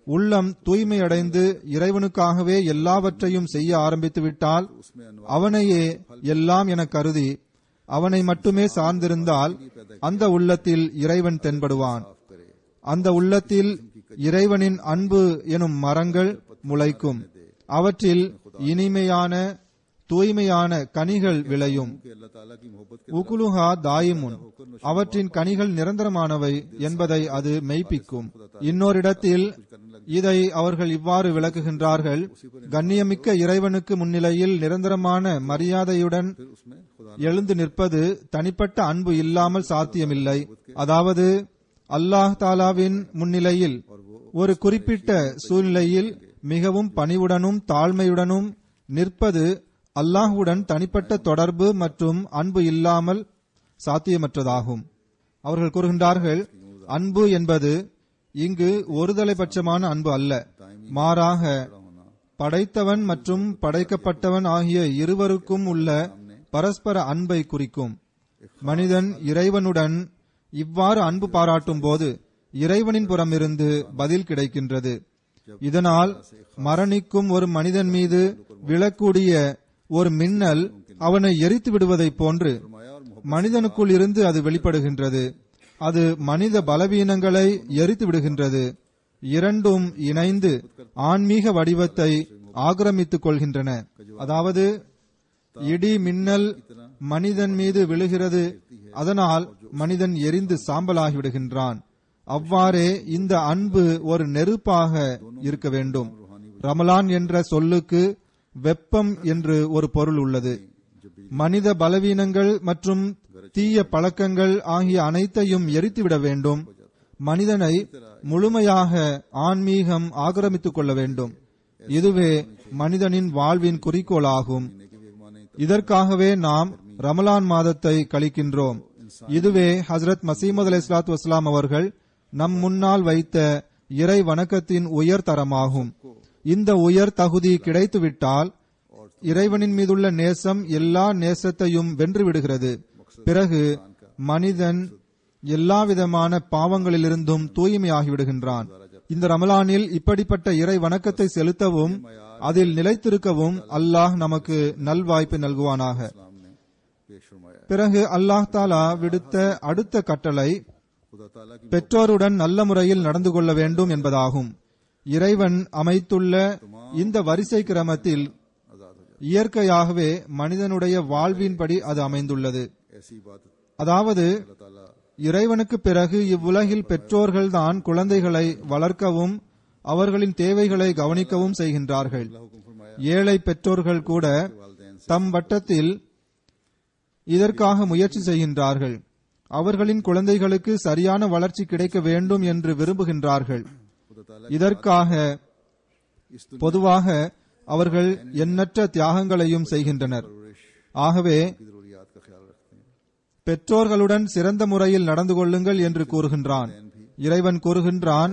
உள்ளம் தூய்மையடைந்து இறைவனுக்காகவே எல்லாவற்றையும் செய்ய ஆரம்பித்து விட்டால் அவனையே எல்லாம் என கருதி அவனை மட்டுமே சார்ந்திருந்தால் அந்த உள்ளத்தில் இறைவன் தென்படுவான் அந்த உள்ளத்தில் இறைவனின் அன்பு எனும் மரங்கள் முளைக்கும் அவற்றில் இனிமையான தூய்மையான கனிகள் விளையும் कि अल्लाह ताला की मोहब्बत के உகுலுஹா தாயிமுன் அவற்றின் கனிகள் நிரந்தரமானவை என்பதை அது மெய்ப்பிக்கும் இன்னொரிடத்தில் இதை அவர்கள் இவ்வாறு விளக்குகின்றார்கள் கண்ணியமிக்க இறைவனுக்கு முன்னிலையில் நிரந்தரமான மரியாதையுடன் उसमें खुदा எழுந்து நிற்பது தனிப்பட்ட அன்பு இல்லாமல் சாத்தியமில்லை அதாவது அல்லாஹ் தாலாவின் முன்னிலையில் ஒரு குறிப்பிட்ட சூழ்நிலையில் மிகவும் பணிவுடனும் தாழ்மையுடனும் நிற்பது அல்லாஹுடன் தனிப்பட்ட தொடர்பு மற்றும் அன்பு இல்லாமல் சாத்தியமற்றதாகும் அவர்கள் கூறுகின்றார்கள் அன்பு என்பது இங்கு ஒருதலைபட்சமான அன்பு அல்ல மாறாக படைத்தவன் மற்றும் படைக்கப்பட்டவன் ஆகிய இருவருக்கும் உள்ள பரஸ்பர அன்பை குறிக்கும் மனிதன் இறைவனுடன் இவ்வாறு அன்பு பாராட்டும் போது இறைவனின் புறமிருந்து பதில் கிடைக்கின்றது இதனால் மரணிக்கும் ஒரு மனிதன் மீது விழக்கூடிய ஒரு மின்னல் அவனை எரித்து விடுவதைப் போன்று மனிதனுக்குள் இருந்து அது வெளிப்படுகின்றது அது மனித பலவீனங்களை எரித்து விடுகின்றது இரண்டும் இணைந்து ஆன்மீக வடிவத்தை ஆக்கிரமித்துக் கொள்கின்றன அதாவது இடி மின்னல் மனிதன் மீது விழுகிறது அதனால் மனிதன் எரிந்து சாம்பலாகி விடுகின்றான் அவ்வாறே இந்த அன்பு ஒரு நெருப்பாக இருக்க வேண்டும் ரமலான் என்ற சொல்லுக்கு வெப்பம் என்று ஒரு பொருள் உள்ளது மனித பலவீனங்கள் மற்றும் தீய பழக்கங்கள் ஆகிய அனைத்தையும் எரித்துவிட வேண்டும் மனிதனை முழுமையாக ஆன்மீகம் ஆக்கிரமித்துக் கொள்ள வேண்டும் இதுவே மனிதனின் வாழ்வின் குறிக்கோளாகும் இதற்காகவே நாம் ரமலான் மாதத்தை கழிக்கின்றோம் இதுவே ஹசரத் மசீமது அலி இஸ்லாத்து வஸ்லாம் அவர்கள் நம் முன்னால் வைத்த இறை வணக்கத்தின் உயர் தரமாகும் இந்த உயர் தகுதி கிடைத்துவிட்டால் இறைவனின் மீதுள்ள நேசம் எல்லா நேசத்தையும் வென்று விடுகிறது பிறகு மனிதன் எல்லாவிதமான பாவங்களிலிருந்தும் தூய்மையாகி விடுகின்றான் இந்த ரமலானில் இப்படிப்பட்ட இறை வணக்கத்தை செலுத்தவும் அதில் நிலைத்திருக்கவும் அல்லாஹ் நமக்கு நல்வாய்ப்பு நல்குவானாக ने पेश फरमाया பிறகு அல்லாஹ் தாலா விடுத்த அடுத்த கட்டளை खुदा ताला की பெற்றோருடன் நல்ல முறையில் நடந்து கொள்ள வேண்டும் என்பதாகும் இறைவன் அமைத்துள்ள இந்த வரிசை கிரமத்தில் இயற்கையாகவே மனிதனுடைய வாழ்வின்படி அது அமைந்துள்ளது ऐसी बात அதாவது ताला இறைவனுக்கு பிறகு இவ்வுலகில் பெற்றோர்கள்தான் குழந்தைகளை வளர்க்கவும் அவர்களின் தேவைகளை கவனிக்கவும் செய்கின்றார்கள் हुक्म फरमाया ஏழை பெற்றோர்கள் கூட தம் வட்டத்தில் இதற்காக முயற்சி செய்கின்றார்கள் அவர்களின் குழந்தைகளுக்கு சரியான வளர்ச்சி கிடைக்க வேண்டும் என்று விரும்புகின்றார்கள் खुदा ताला இதற்காக इस दुनिया பொதுவாக அவர்கள் எண்ணற்ற தியாகங்களையும் செய்கின்றனர் ஆகவே की जरूरियात का ख्याल रखते हैं பெற்றோர்களுடன் சிறந்த முறையில் நடந்து கொள்ளுங்கள் என்று கூறுகின்றான் இறைவன் கூறுகின்றான்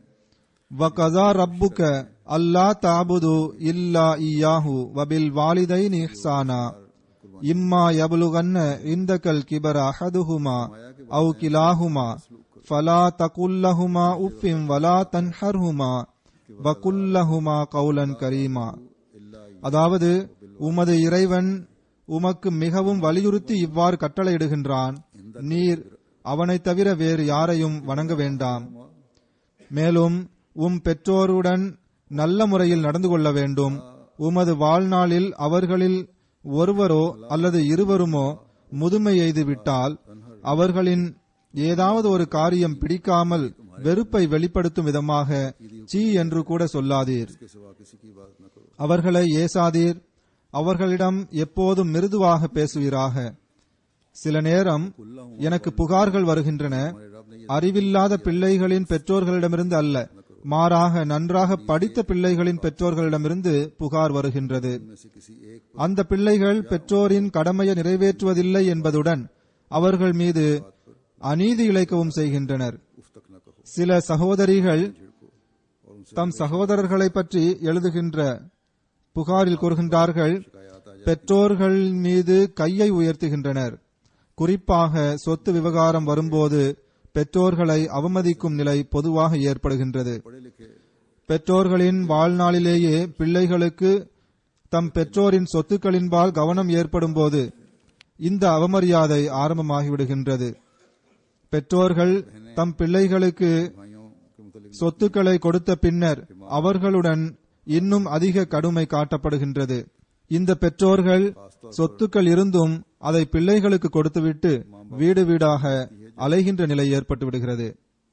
வகதா ரப்புக அல்லா தாபுது இல்லா இயாஹு வபில் வாலிதைன் இஹ்சானா இம்மா யபுலுகன்ன இந்தகல் கிபர அஹதுஹுமா அவு கிலாஹுமா ஃபலா தகுல்லஹுமா உஃபிம் வலா தன்ஹர்ஹுமா வகுல்லஹுமா கௌலன் கரீமா அதாவது உமது இறைவன் உமக்கு மிகவும் வலியுறுத்தி இவ்வாறு கட்டளையிடுகின்றான் நீர் அவனைத் தவிர வேறு யாரையும் வணங்க வேண்டாம் மேலும் உம் பெற்றோருடன் நல்ல முறையில் நடந்து கொள்ள வேண்டும் உமது வாழ்நாளில் அவர்களில் ஒருவரோ அல்லது இருவருமோ முதுமை எய்து விட்டால் அவர்களின் ஏதாவது ஒரு காரியம் பிடிக்காமல் வெறுப்பை வெளிப்படுத்தும் விதமாக சீ என்று கூட சொல்லாதீர் के सिवा किसी की बात न करो அவர்களை ஏசாதீர் அவர்களிடம் எப்போதும் மிருதுவாக பேசுவீராக சில நேரம் எனக்கு புகார்கள் வருகின்றன அறிவில்லாத பிள்ளைகளின் பெற்றோர்களிடமிருந்து அல்ல மாறாக நன்றாக படித்த பிள்ளைகளின் பெற்றோர்களிடமிருந்து புகார் வருகின்றது में से किसी एक அந்த பிள்ளைகள் பெற்றோரின் கடமையை நிறைவேற்றுவதில்லை என்பதுடன் அவர்கள் மீது அநீதி இழைக்கவும் செய்கின்றனர் उफ तक न कहो சில சகோதரிகள் தம் சகோதரர்களை பற்றி எழுதுகின்ற புகாரில் கூறுகின்றார்கள் பெற்றோர்கள் மீது கையை உயர்த்துகின்றனர் குறிப்பாக சொத்து விவகாரம் வரும்போது பெற்றோர்களை அவமதிக்கும் நிலை பொதுவாக ஏற்படுகின்றது பெற்றோர்களின் வாழ்நாளிலேயே பிள்ளைகளுக்கு தம் பெற்றோரின் சொத்துக்களின்பால் கவனம் ஏற்படும் போது இந்த அவமரியாதை ஆரம்பமாகிவிடுகின்றது பெற்றோர்கள் தம் பிள்ளைகளுக்கு भाइयों के मुतालिक சொத்துக்களை கொடுத்த பின்னர் அவர்களுடன் இன்னும் அதிக கடுமை காட்டப்படுகின்றது இந்த பெற்றோர்கள் சொத்துக்கள் இருந்தும் அதை பிள்ளைகளுக்கு கொடுத்துவிட்டு வீடு வீடாக அலைகின்ற நிலை ஏற்பட்டு விடுகிறது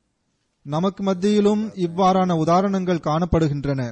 நமக்கு மத்தியிலும் இவ்வாறான உதாரணங்கள் காணப்படுகின்றன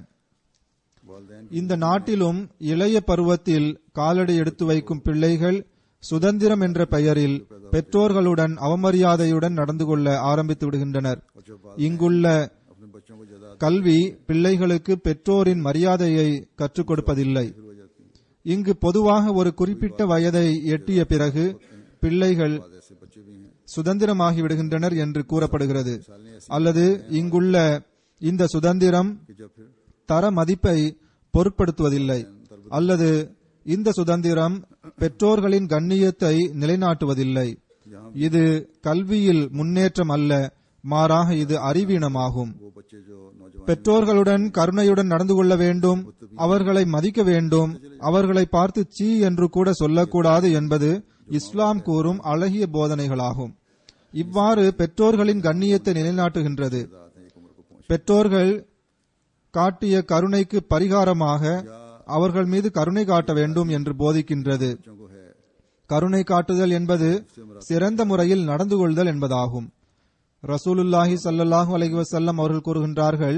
वालदेन இந்த நாட்டிலும் இளைய பருவத்தில் காலடி எடுத்து வைக்கும் பிள்ளைகள் சுதந்திரம் என்ற பெயரில் பெற்றோர்களுடன் அவமரியாதையுடன் நடந்து கொள்ள ஆரம்பித்து விடுகின்றனர் और जब बात இங்குள்ள अपने बच्चों को ज्यादा கல்வி பிள்ளைகளுக்கு பெற்றோரின் மரியாதையை கற்றுக் கொடுப்பதில்லை शुरू हो जाती है இங்கு பொதுவாக ஒரு குறிப்பிட்ட வயதை எட்டிய பிறகு பிள்ளைகள் बाद ऐसे बच्चे भी हैं சுதந்திரமாகி விடுகின்றனர் என்று கூறப்படுகிறது அல்லது இங்குள்ள இந்த சுதந்திரம் कि जब फिर தர மதிப்பை பொருட்படுத்துவதில்லை அல்லது இந்த சுதந்திரம் பெற்றோர்களின் கண்ணியத்தை நிலைநாட்டுவதில்லை இது கல்வியில் முன்னேற்றம் அல்ல மாறாக இது அறிவீனமாகும் वो बच्चे जो नौजवान பெற்றோர்களுடன் கருணையுடன் நடந்து கொள்ள வேண்டும் அவர்களை மதிக்க வேண்டும் அவர்களை பார்த்து சீ என்று கூட சொல்லக்கூடாது என்பது இஸ்லாம் கூறும் அழகிய போதனைகளாகும் இவ்வாறு பெற்றோர்களின் கண்ணியத்தை நிலைநாட்டுகின்றது பெற்றோர்கள் காட்டிய கருணைக்கு பரிகாரமாக அவர்கள் மீது கருணை காட்ட வேண்டும் என்று போதிக்கின்றது बच्चों को है கருணை காட்டுதல் என்பது சிறந்த முறையில் நடந்து கொள்தல் என்பதாகும் ரசூலுல்லாஹி ஸல்லல்லாஹு அலைஹி வஸல்லம் அவர்கள் கூறுகின்றார்கள்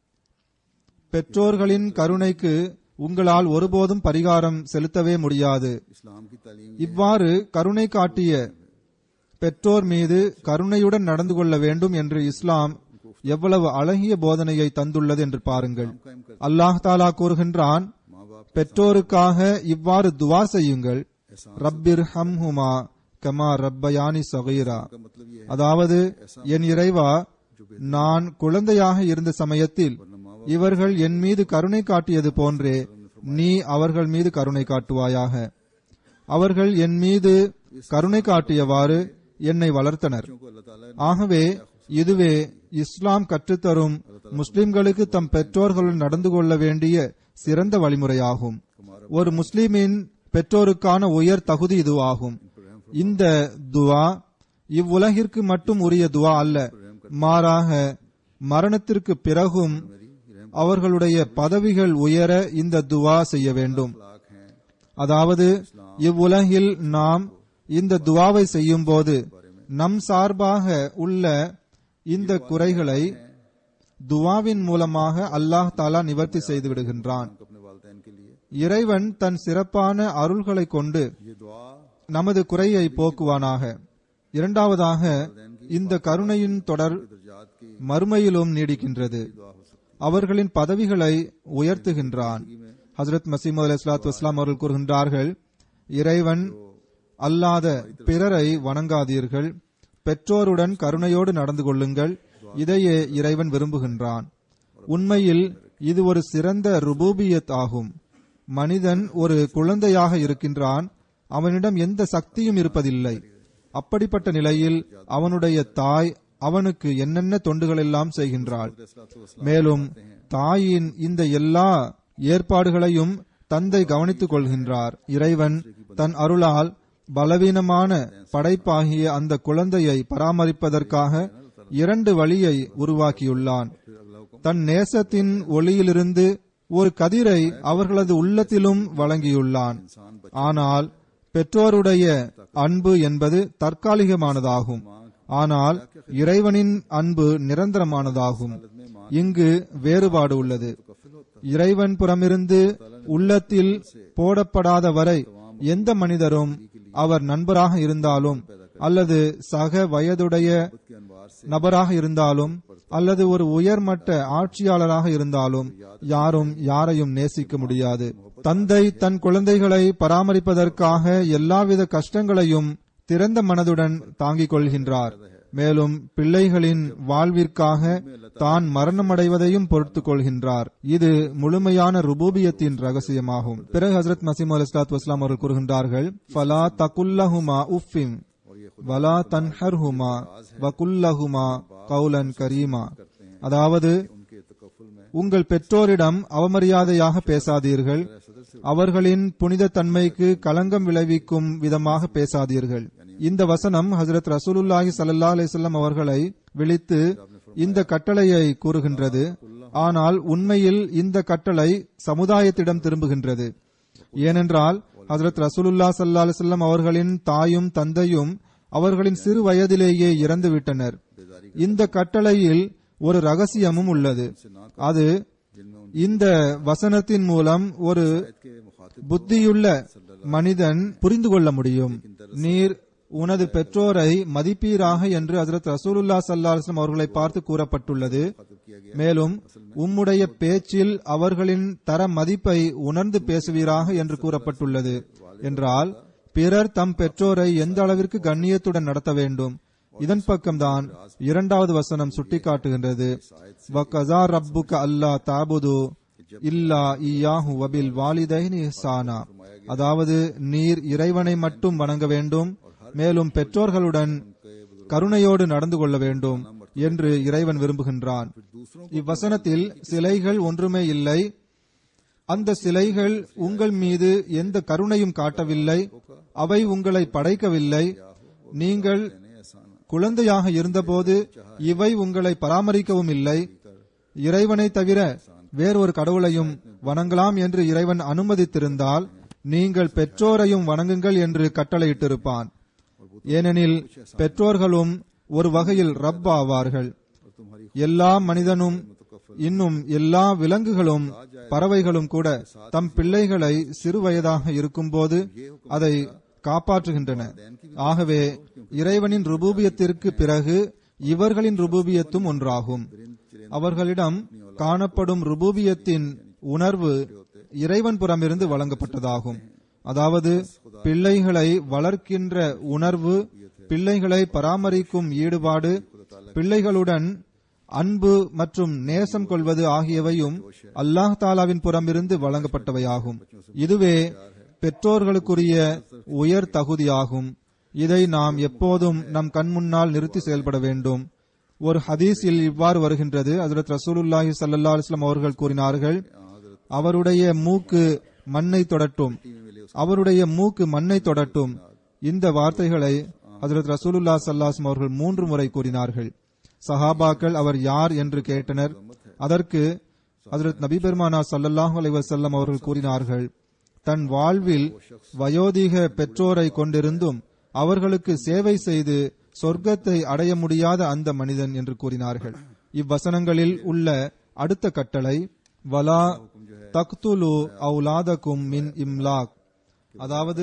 பெற்றோர்களின் கருணைக்கு உங்களால் ஒருபோதும் பரிகாரம் செலுத்தவே முடியாது इस्लाम की तालीम இவ்வாறு கருணை காட்டிய பெற்றோர் மீது கருணையுடன் நடந்து கொள்ள வேண்டும் என்று இஸ்லாம் எவ்வளவு அழகிய போதனையை தந்துள்ளது என்று பாருங்கள் कायम कर அல்லாஹ் தாலா கூறுகின்றான் माँ बाप பெற்றோருக்காக இவ்வாறு துவா செய்யுங்கள் ரப்பிர் ஹம்ஹுமா கமா ரப்பயானி சகீரா का मतलब ये है அதாவது என் இறைவா நான் குழந்தையாக இருந்த சமயத்தில் இவர்கள் என் மீது கருணை காட்டியது போன்றே நீ அவர்கள் மீது கருணை காட்டுவாயாக அவர்கள் என் மீது கருணை காட்டியவாறு என்னை வளர்த்தனர் को अल्लाह ताला ஆகவே இதுவே இஸ்லாம் கற்றுத்தரும் முஸ்லிம்களுக்கு தம் பெற்றோர்களுடன் நடந்து கொள்ள வேண்டிய சிறந்த வழிமுறையாகும் ஒரு முஸ்லிமின் பெற்றோருக்கான உயர் தகுதி இதுவாகும் இந்த துவா இவ்வுலகிற்கு மட்டும் உரிய துவா அல்ல மாறாக மரணத்திற்கு பிறகும் அவர்களுடைய பதவிகள் உயர இந்த துவா செய்ய வேண்டும் लाख हैं அதாவது இவ்வுலகில் நாம் இந்த துவாவை செய்யும் போது நம் சார்பாக உள்ள இந்த குறைகளை துவாவின் மூலமாக அல்லாஹ் தாலா நிவர்த்தி செய்து விடுகின்றான் तो अपने वालदेन के लिए இறைவன் தன் சிறப்பான அருள்களை கொண்டு ये दुआ நமது குறையை போக்குவானாக இரண்டாவதாக இந்த கருணையின் தொடர் दर्जात की மறுமையிலும் நீடிக்கின்றது அவர்களின் பதவிகளை உயர்த்துகின்றான் ஹசரத் மசீமது அலி இஸ்லாத்து வஸ்லாம் அவர்கள் கூறுகின்றார்கள் இறைவன் அல்லாத பிறரை வணங்காதீர்கள் பெற்றோருடன் கருணையோடு நடந்து கொள்ளுங்கள் இதையே இறைவன் விரும்புகின்றான் உண்மையில் இது ஒரு சிறந்த ருபூபியத் ஆகும் மனிதன் ஒரு குழந்தையாக இருக்கின்றான் அவனிடம் எந்த சக்தியும் இருப்பதில்லை அப்படிப்பட்ட நிலையில் அவனுடைய தாய் அவனுக்கு என்னென்ன தொண்டுகள் எல்லாம் செய்கின்றாள் மேலும் தாயின் இந்த எல்லா ஏற்பாடுகளையும் தந்தை கவனித்துக் கொள்கின்றார் இறைவன் தன் அருளால் பலவீனமான படைப்பாகிய அந்த குழந்தையை பராமரிப்பதற்காக இரண்டு வழியை உருவாக்கியுள்ளான் தன் நேசத்தின் ஒளியிலிருந்து ஒரு கதிரை அவர்களது உள்ளத்திலும் வழங்கியுள்ளான் ஆனால் பெற்றோருடைய அன்பு என்பது தற்காலிகமானதாகும் ஆனால் இறைவனின் அன்பு நிரந்தரமானதாகும் இங்கு வேறுபாடு உள்ளது இறைவன் புறமிருந்து உள்ளத்தில் போடப்படாத வரை எந்த மனிதரும் அவர் நண்பராக இருந்தாலும் அல்லது சக வயதுடைய நபராக இருந்தாலும் அல்லது ஒரு உயர்மட்ட ஆட்சியாளராக இருந்தாலும் யாரும் யாரையும் நேசிக்க முடியாது தந்தை தன் குழந்தைகளை பராமரிப்பதற்காக எல்லாவித கஷ்டங்களையும் திறந்த மனதுடன் தாங்கிக் கொள்கின்றார் மேலும் பிள்ளைகளின் வாழ்விற்காக தான் மரணமடைவதையும் பொறுத்துக் கொள்கின்றார் இது முழுமையான ருபூபியத்தின் ரகசியமாகும் பிறகு ஹசரத் மசீம் அலி இஸ்லாத் வஸ்லாம் அவர்கள் கூறுகின்றார்கள் ஃபலா தகுல்லஹுமா உஃபிம் வலா தன்ஹர்ஹுமா வகுல்லஹுமா கவுலன் கரீமா அதாவது उनके तकफुल में உங்கள் பெற்றோரிடம் அவமரியாதையாக பேசாதீர்கள் அவர்களின் புனித தன்மைக்கு களங்கம் விளைவிக்கும் விதமாக பேசாதீர்கள் இந்த வசனம் ஹசரத் ரசூலுல்லாஹி ஸல்லல்லாஹு அலைஹி வஸல்லம் அவர்களை விழித்து இந்த கட்டளையை கூறுகின்றது ஆனால் உண்மையில் இந்த கட்டளை சமுதாயத்திடம் திரும்புகின்றது ஏனென்றால் ஹசரத் ரசூலுல்லா ஸல்லல்லாஹு அலைஹி வஸல்லம் அவர்களின் தாயும் தந்தையும் அவர்களின் சிறு வயதிலேயே இறந்து விட்டனர் இந்த கட்டளையில் ஒரு ரகசியமும் உள்ளது அது இந்த வசனத்தின் மூலம் ஒரு புத்தியுள்ள மனிதன் புரிந்து கொள்ள முடியும் நீர் உனது பெற்றோரை மதிப்பீராக என்று ஹசரத் ரசூலுல்லா சல்லாஸ்லம் அவர்களை பார்த்து கூறப்பட்டுள்ளது மேலும் உம்முடைய பேச்சில் அவர்களின் தர மதிப்பை உணர்ந்து பேசுவீராக என்று கூறப்பட்டுள்ளது என்றால் பிறர் தம் பெற்றோரை எந்த அளவிற்கு கண்ணியத்துடன் நடத்த வேண்டும் இதன் பக்கம்தான் இரண்டாவது வசனம் சுட்டிக்காட்டுகின்றது வகஸா ரப்புக அல்லா தாபுது இல்லா இயாஹு வபில் வாலிதைனி இஹ்சானா அதாவது நீர் இறைவனை மட்டும் வணங்க வேண்டும் மேலும் பெற்றோர்களுடன் கருணையோடு நடந்து கொள்ள வேண்டும் என்று இறைவன் விரும்புகின்றான் இவ்வசனத்தில் சிலைகள் ஒன்றுமே இல்லை அந்த சிலைகள் உங்கள் மீது எந்த கருணையும் காட்டவில்லை அவை உங்களை படைக்கவில்லை நீங்கள் குழந்தையாக இருந்தபோது இவை உங்களை பராமரிக்கவும் இல்லை இறைவனை தவிர வேறொரு கடவுளையும் வணங்கலாம் என்று இறைவன் அனுமதித்திருந்தால் நீங்கள் பெற்றோரையும் வணங்குங்கள் என்று கட்டளையிட்டிருப்பான் ஏனெனில் பெற்றோர்களும் ஒரு வகையில் ரப் ஆவார்கள் எல்லா மனிதனும் இன்னும் எல்லா விலங்குகளும் பறவைகளும் கூட தம் பிள்ளைகளை சிறு வயதாக இருக்கும்போது அதை காப்பாற்றுகின்றன ஆகவே இறைவனின் ருபூபியத்திற்கு பிறகு இவர்களின் ருபூபியத்தும் ஒன்றாகும் அவர்களிடம் காணப்படும் ருபூபியத்தின் உணர்வு இறைவன் புறமிருந்து வழங்கப்பட்டதாகும் அதாவது பிள்ளைகளை வளர்க்கின்ற உணர்வு பிள்ளைகளை பராமரிக்கும் ஈடுபாடு பிள்ளைகளுடன் அன்பு மற்றும் நேசம் கொள்வது ஆகியவையும் அல்லாஹ் தாலாவின் புறமிருந்து வழங்கப்பட்டவையாகும் இதுவே பெற்றோர்களுக்குரிய உயர் தகுதியாகும் இதை நாம் எப்போதும் நம் கண் முன்னால் நிறுத்தி செயல்பட வேண்டும் ஒரு ஹதீஸில் இவ்வாறு வருகின்றது ஹஜரத் ரசூலுல்லாஹி ஸல்லல்லாஹு அலைஹி வஸல்லம் அவர்கள் கூறினார்கள் அவருடைய மூக்கு மண்ணை தொடட்டும் அவருடைய மூக்கு மண்ணை தொடட்டும் இந்த வார்த்தைகளை ஹஜரத் ரசூலுல்லா சல்லாஸ்ம் அவர்கள் மூன்று முறை கூறினார்கள் சஹாபாக்கள் அவர் யார் என்று கேட்டனர் அதற்கு ஹஜரத் நபி பெருமானா சல்லல்லாஹு அலைஹி வஸல்லம் அவர்கள் கூறினார்கள் தன் வாழ்வில் வயோதிக பெற்றோரை கொண்டிருந்தும் அவர்களுக்கு சேவை செய்து சொர்க்கத்தை அடைய முடியாத அந்த மனிதன் என்று கூறினார்கள் இவ்வசனங்களில் உள்ள அடுத்த கட்டளை வலா தக்துலு அவுலாதக்கும் மின் இம்லாக் அதாவது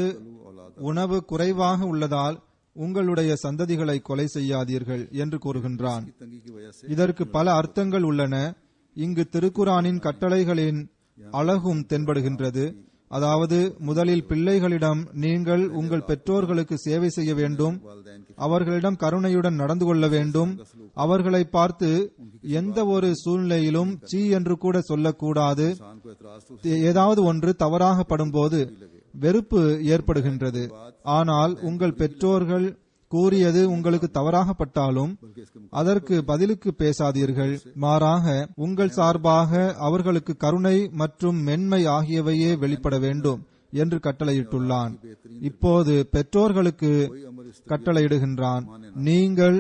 உணவு குறைவாக உள்ளதால் உங்களுடைய சந்ததிகளை கொலை செய்யாதீர்கள் என்று கூறுகின்றான் இதற்கு பல அர்த்தங்கள் உள்ளன இங்கு திருக்குரானின் கட்டளைகளின் அழகும் தென்படுகின்றது அதாவது முதலில் பிள்ளைகளிடம் நீங்கள் உங்கள் பெற்றோர்களுக்கு சேவை செய்ய வேண்டும் அவர்களிடம் கருணையுடன் நடந்து கொள்ள வேண்டும் அவர்களை பார்த்து எந்த ஒரு சூழ்நிலையிலும் சீ என்று கூட சொல்லக்கூடாது ஏதாவது ஒன்று தவறாக படும்போது வெறுப்பு ஏற்படுகின்றது ஆனால் உங்கள் பெற்றோர்கள் கூறியது உங்களுக்கு தவறாகப்பட்டாலும் அதற்கு பதிலுக்கு பேசாதீர்கள் மாறாக உங்கள் சார்பாக அவர்களுக்கு கருணை மற்றும் மென்மை ஆகியவையே வெளிப்பட வேண்டும் என்று கட்டளையிட்டுள்ளான் இப்போது பெற்றோர்களுக்கு கட்டளையிடுகின்றான் நீங்கள்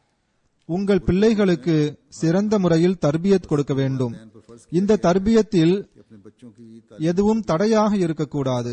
உங்கள் பிள்ளைகளுக்கு சிறந்த முறையில் தர்பியத் கொடுக்க வேண்டும் இந்த தர்பியத்தில் எதுவும் தடையாக இருக்கக்கூடாது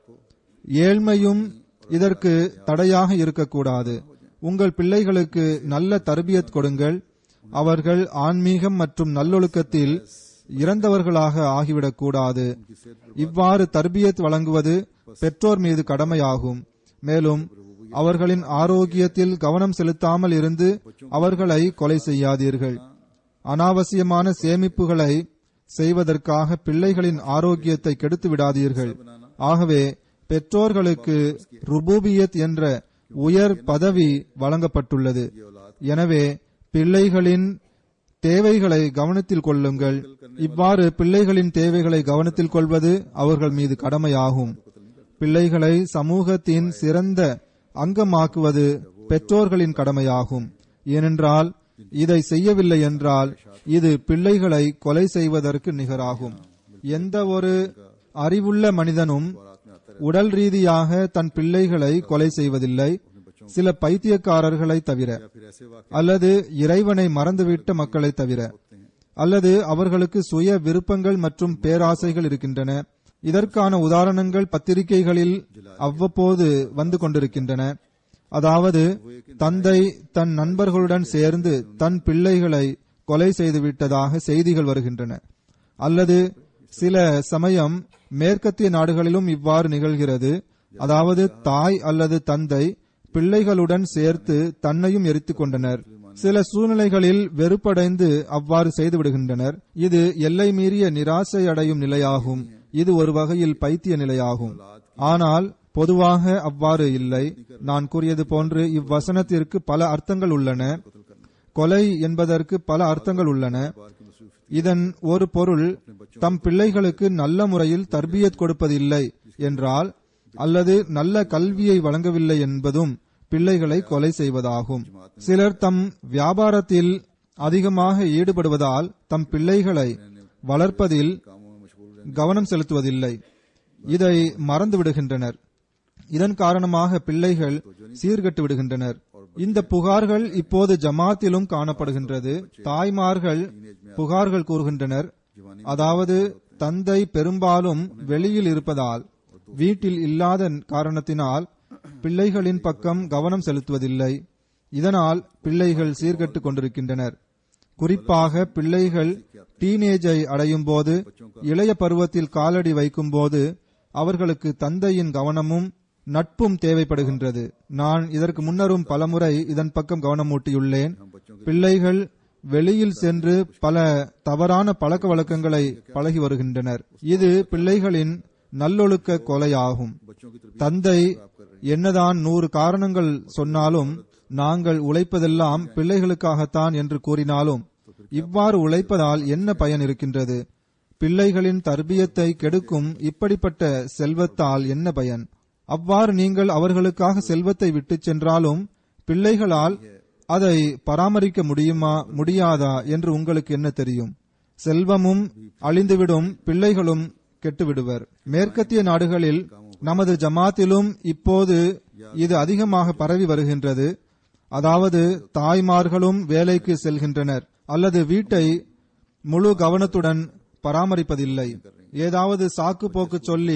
ஏழ்மையும் இதற்கு தடையாக இருக்கக்கூடாது உங்கள் பிள்ளைகளுக்கு நல்ல தர்பியத் கொடுங்கள் அவர்கள் ஆன்மீகம் மற்றும் நல்லொழுக்கத்தில் இறந்தவர்களாக ஆகிவிடக் கூடாது இவ்வாறு தர்பியத் வழங்குவது பெற்றோர் மீது கடமையாகும் மேலும் அவர்களின் ஆரோக்கியத்தில் கவனம் செலுத்தாமல் இருந்து அவர்களை கொலை செய்யாதீர்கள் அனாவசியமான சேமிப்புகளை செய்வதற்காக பிள்ளைகளின் ஆரோக்கியத்தை கெடுத்து விடாதீர்கள் ஆகவே பெற்றோர்களுக்கு ருபூபியத் என்ற உயர் பதவி வழங்கப்பட்டுள்ளது எனவே பிள்ளைகளின் தேவைகளை கவனத்தில் கொள்ளுங்கள் இவ்வாறு பிள்ளைகளின் தேவைகளை கவனத்தில் கொள்வது அவர்கள் மீது கடமையாகும் பிள்ளைகளை சமூகத்தின் சிறந்த அங்கமாக்குவது பெற்றோர்களின் கடமையாகும் ஏனென்றால் இதை செய்யவில்லை என்றால் இது பிள்ளைகளை கொலை செய்வதற்கு நிகராகும் எந்த ஒரு அறிவுள்ள மனிதனும் உடல் ரீதியாக தன் பிள்ளைகளை கொலை செய்வதில்லை சில பைத்தியக்காரர்களை தவிர அல்லது இறைவனை மறந்துவிட்ட மக்களை தவிர அல்லது அவர்களுக்கு சுய விருப்பங்கள் மற்றும் பேராசைகள் இருக்கின்றன இதற்கான உதாரணங்கள் பத்திரிகைகளில் அவ்வப்போது வந்து கொண்டிருக்கின்றன அதாவது தந்தை தன் நண்பர்களுடன் சேர்ந்து தன் பிள்ளைகளை கொலை செய்துவிட்டதாக செய்திகள் வருகின்றன அல்லது சில சமயம் மேற்கத்திய நாடுகளிலும் இவ்வாறு நிகழ்கிறது அதாவது தாய் அல்லது தந்தை பிள்ளைகளுடன் சேர்த்து தன்னையும் எரித்துக் கொண்டனர் சில சூழ்நிலைகளில் வெறுப்படைந்து அவ்வாறு செய்து விடுகின்றனர் இது எல்லை மீறிய நிராசை அடையும் நிலையாகும் இது ஒரு வகையில் பைத்திய நிலையாகும் ஆனால் பொதுவாக அவ்வாறு இல்லை நான் கூறியது போன்று இவ்வசனத்திற்கு பல அர்த்தங்கள் உள்ளன கொலை என்பதற்கு பல அர்த்தங்கள் உள்ளன இதன் ஒரு பொருள் தம் பிள்ளைகளுக்கு நல்ல முறையில் தர்பியத் கொடுப்பதில்லை என்றால் அல்லது நல்ல கல்வியை வழங்கவில்லை என்பதும் பிள்ளைகளை கொலை செய்வதாகும் சிலர் தம் வியாபாரத்தில் அதிகமாக ஈடுபடுவதால் தம் பிள்ளைகளை வளர்ப்பதில் கவனம் செலுத்துவதில்லை இதை மறந்து விடுகின்றனர் இதன் காரணமாக பிள்ளைகள் சீர்கட்டு விடுகின்றனர் இந்த புகார்கள் இப்போது ஜமாத்திலும் காணப்படுகின்றது தாய்மார்கள் புகார்கள் கூறுகின்றனர் அதாவது தந்தை பெரும்பாலும் வெளியில் இருப்பதால் வீட்டில் இல்லாத காரணத்தினால் பிள்ளைகளின் பக்கம் கவனம் செலுத்துவதில்லை இதனால் பிள்ளைகள் சீர்கட்டு கொண்டிருக்கின்றனர் குறிப்பாக பிள்ளைகள் டீனேஜை அடையும் போது இளைய பருவத்தில் காலடி வைக்கும் போது அவர்களுக்கு தந்தையின் கவனமும் நட்பும் தேவைப்படுகின்றது நான் இதற்கு முன்னரும் பலமுறை இதன் பக்கம் கவனம் ஊட்டியுள்ளேன் பிள்ளைகள் வெளியில் சென்று பல தவறான பழக்க வழக்கங்களை பழகி வருகின்றனர் இது பிள்ளைகளின் நல்லொழுக்க கொலையாகும் தந்தை என்னதான் நூறு காரணங்கள் சொன்னாலும் நாங்கள் உழைப்பதெல்லாம் பிள்ளைகளுக்காகத்தான் என்று கூறினாலும் இவ்வாறு உழைப்பதால் என்ன பயன் இருக்கின்றது பிள்ளைகளின் தர்பியத்தை கெடுக்கும் இப்படிப்பட்ட செல்வத்தால் என்ன பயன் அவ்வாறு நீங்கள் அவர்களுக்காக செல்வத்தை விட்டுச் சென்றாலும் பிள்ளைகளால் அதை பராமரிக்க முடியுமா முடியாதா என்று உங்களுக்கு என்ன தெரியும் செல்வமும் அழிந்துவிடும் பிள்ளைகளும் கெட்டுவிடுவர் மேற்கத்திய நாடுகளில் நமது ஜமாத்திலும் இப்போது இது அதிகமாக பரவி வருகின்றது அதாவது தாய்மார்களும் வேலைக்கு செல்கின்றனர் அல்லது வீட்டை முழு கவனத்துடன் பராமரிப்பதில்லை ஏதாவது சாக்கு போக்கு சொல்லி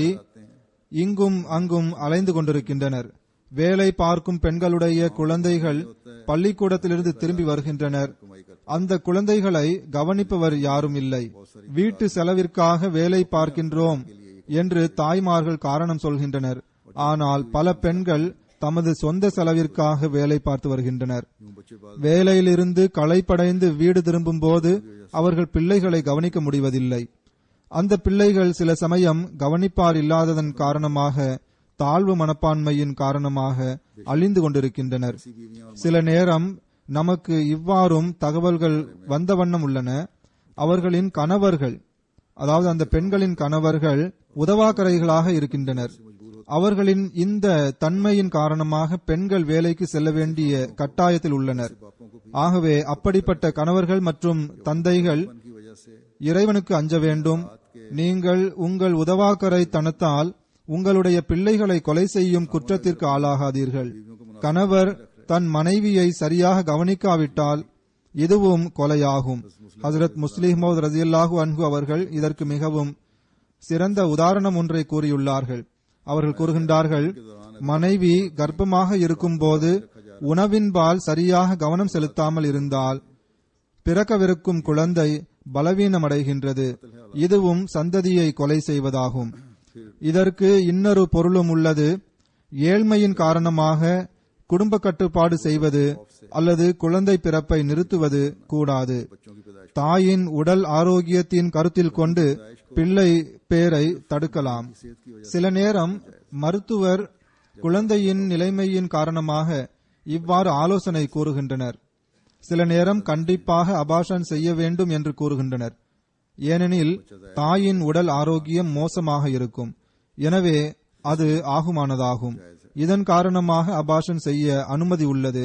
இங்கும் அங்கும் அலைந்து கொண்டிருக்கின்றனர் வேலை பார்க்கும் பெண்களுடைய குழந்தைகள் பள்ளிக்கூடத்திலிருந்து திரும்பி வருகின்றனர் அந்த குழந்தைகளை கவனிப்பவர் யாரும் இல்லை வீட்டு செலவிற்காக வேலை பார்க்கின்றோம் என்று தாய்மார்கள் காரணம் சொல்கின்றனர் ஆனால் பல பெண்கள் தமது சொந்த செலவிற்காக வேலை பார்த்து வருகின்றனர் வேலையிலிருந்து களைப்படைந்து வீடு திரும்பும் போது அவர்கள் பிள்ளைகளை கவனிக்க முடிவதில்லை அந்த பிள்ளைகள் சில சமயம் கவனிப்பார் இல்லாததன் காரணமாக தாழ்வு மனப்பான்மையின் காரணமாக அழிந்து கொண்டிருக்கின்றனர் சில நேரம் நமக்கு இவ்வாறும் தகவல்கள் வந்த வண்ணம் உள்ளன அவர்களின் கணவர்கள் அதாவது அந்த பெண்களின் கணவர்கள் உதவாக்கரைகளாக இருக்கின்றனர் அவர்களின் இந்த தன்மையின் காரணமாக பெண்கள் வேலைக்கு செல்ல வேண்டிய கட்டாயத்தில் உள்ளனர் ஆகவே அப்படிப்பட்ட கணவர்கள் மற்றும் தந்தைகள் இறைவனுக்கு அஞ்ச வேண்டும் நீங்கள் உங்கள் உதவாக்கரை தனத்தால் உங்களுடைய பிள்ளைகளை கொலை செய்யும் குற்றத்திற்கு ஆளாகாதீர்கள் கணவர் தன் மனைவியை சரியாக கவனிக்காவிட்டால் இதுவும் கொலையாகும் ஹசரத் முஸ்லிமோத் ரஜியல்லாஹு அன்ஹு அவர்கள் இதற்கு மிகவும் சிறந்த உதாரணம் ஒன்றை கூறியுள்ளார்கள் அவர்கள் கூறுகின்றார்கள் மனைவி கர்ப்பமாக இருக்கும்போது உணவின்பால் சரியாக கவனம் செலுத்தாமல் இருந்தால் பிறக்கவிருக்கும் குழந்தை பலவீனமடைகின்றது இதுவும் சந்ததியை கொலை செய்வதாகும் இதற்கு இன்னொரு பொருளும் உள்ளது ஏழ்மையின் காரணமாக குடும்ப கட்டுப்பாடு செய்வது அல்லது குழந்தை பிறப்பை நிறுத்துவது கூடாது தாயின் உடல் ஆரோக்கியத்தின் கருத்தில் கொண்டு பிள்ளை பேரை தடுக்கலாம் சில நேரம் மருத்துவர் குழந்தையின் நிலைமையின் காரணமாக இவ்வாறு ஆலோசனை கூறுகின்றனர் சில நேரம் கண்டிப்பாக அபாஷன் செய்ய வேண்டும் என்று கூறுகின்றனர் ஏனெனில் தாயின் உடல் ஆரோக்கியம் மோசமாக இருக்கும் எனவே அது ஆகுமானதாகும் இதன் காரணமாக அபாஷன் செய்ய அனுமதி உள்ளது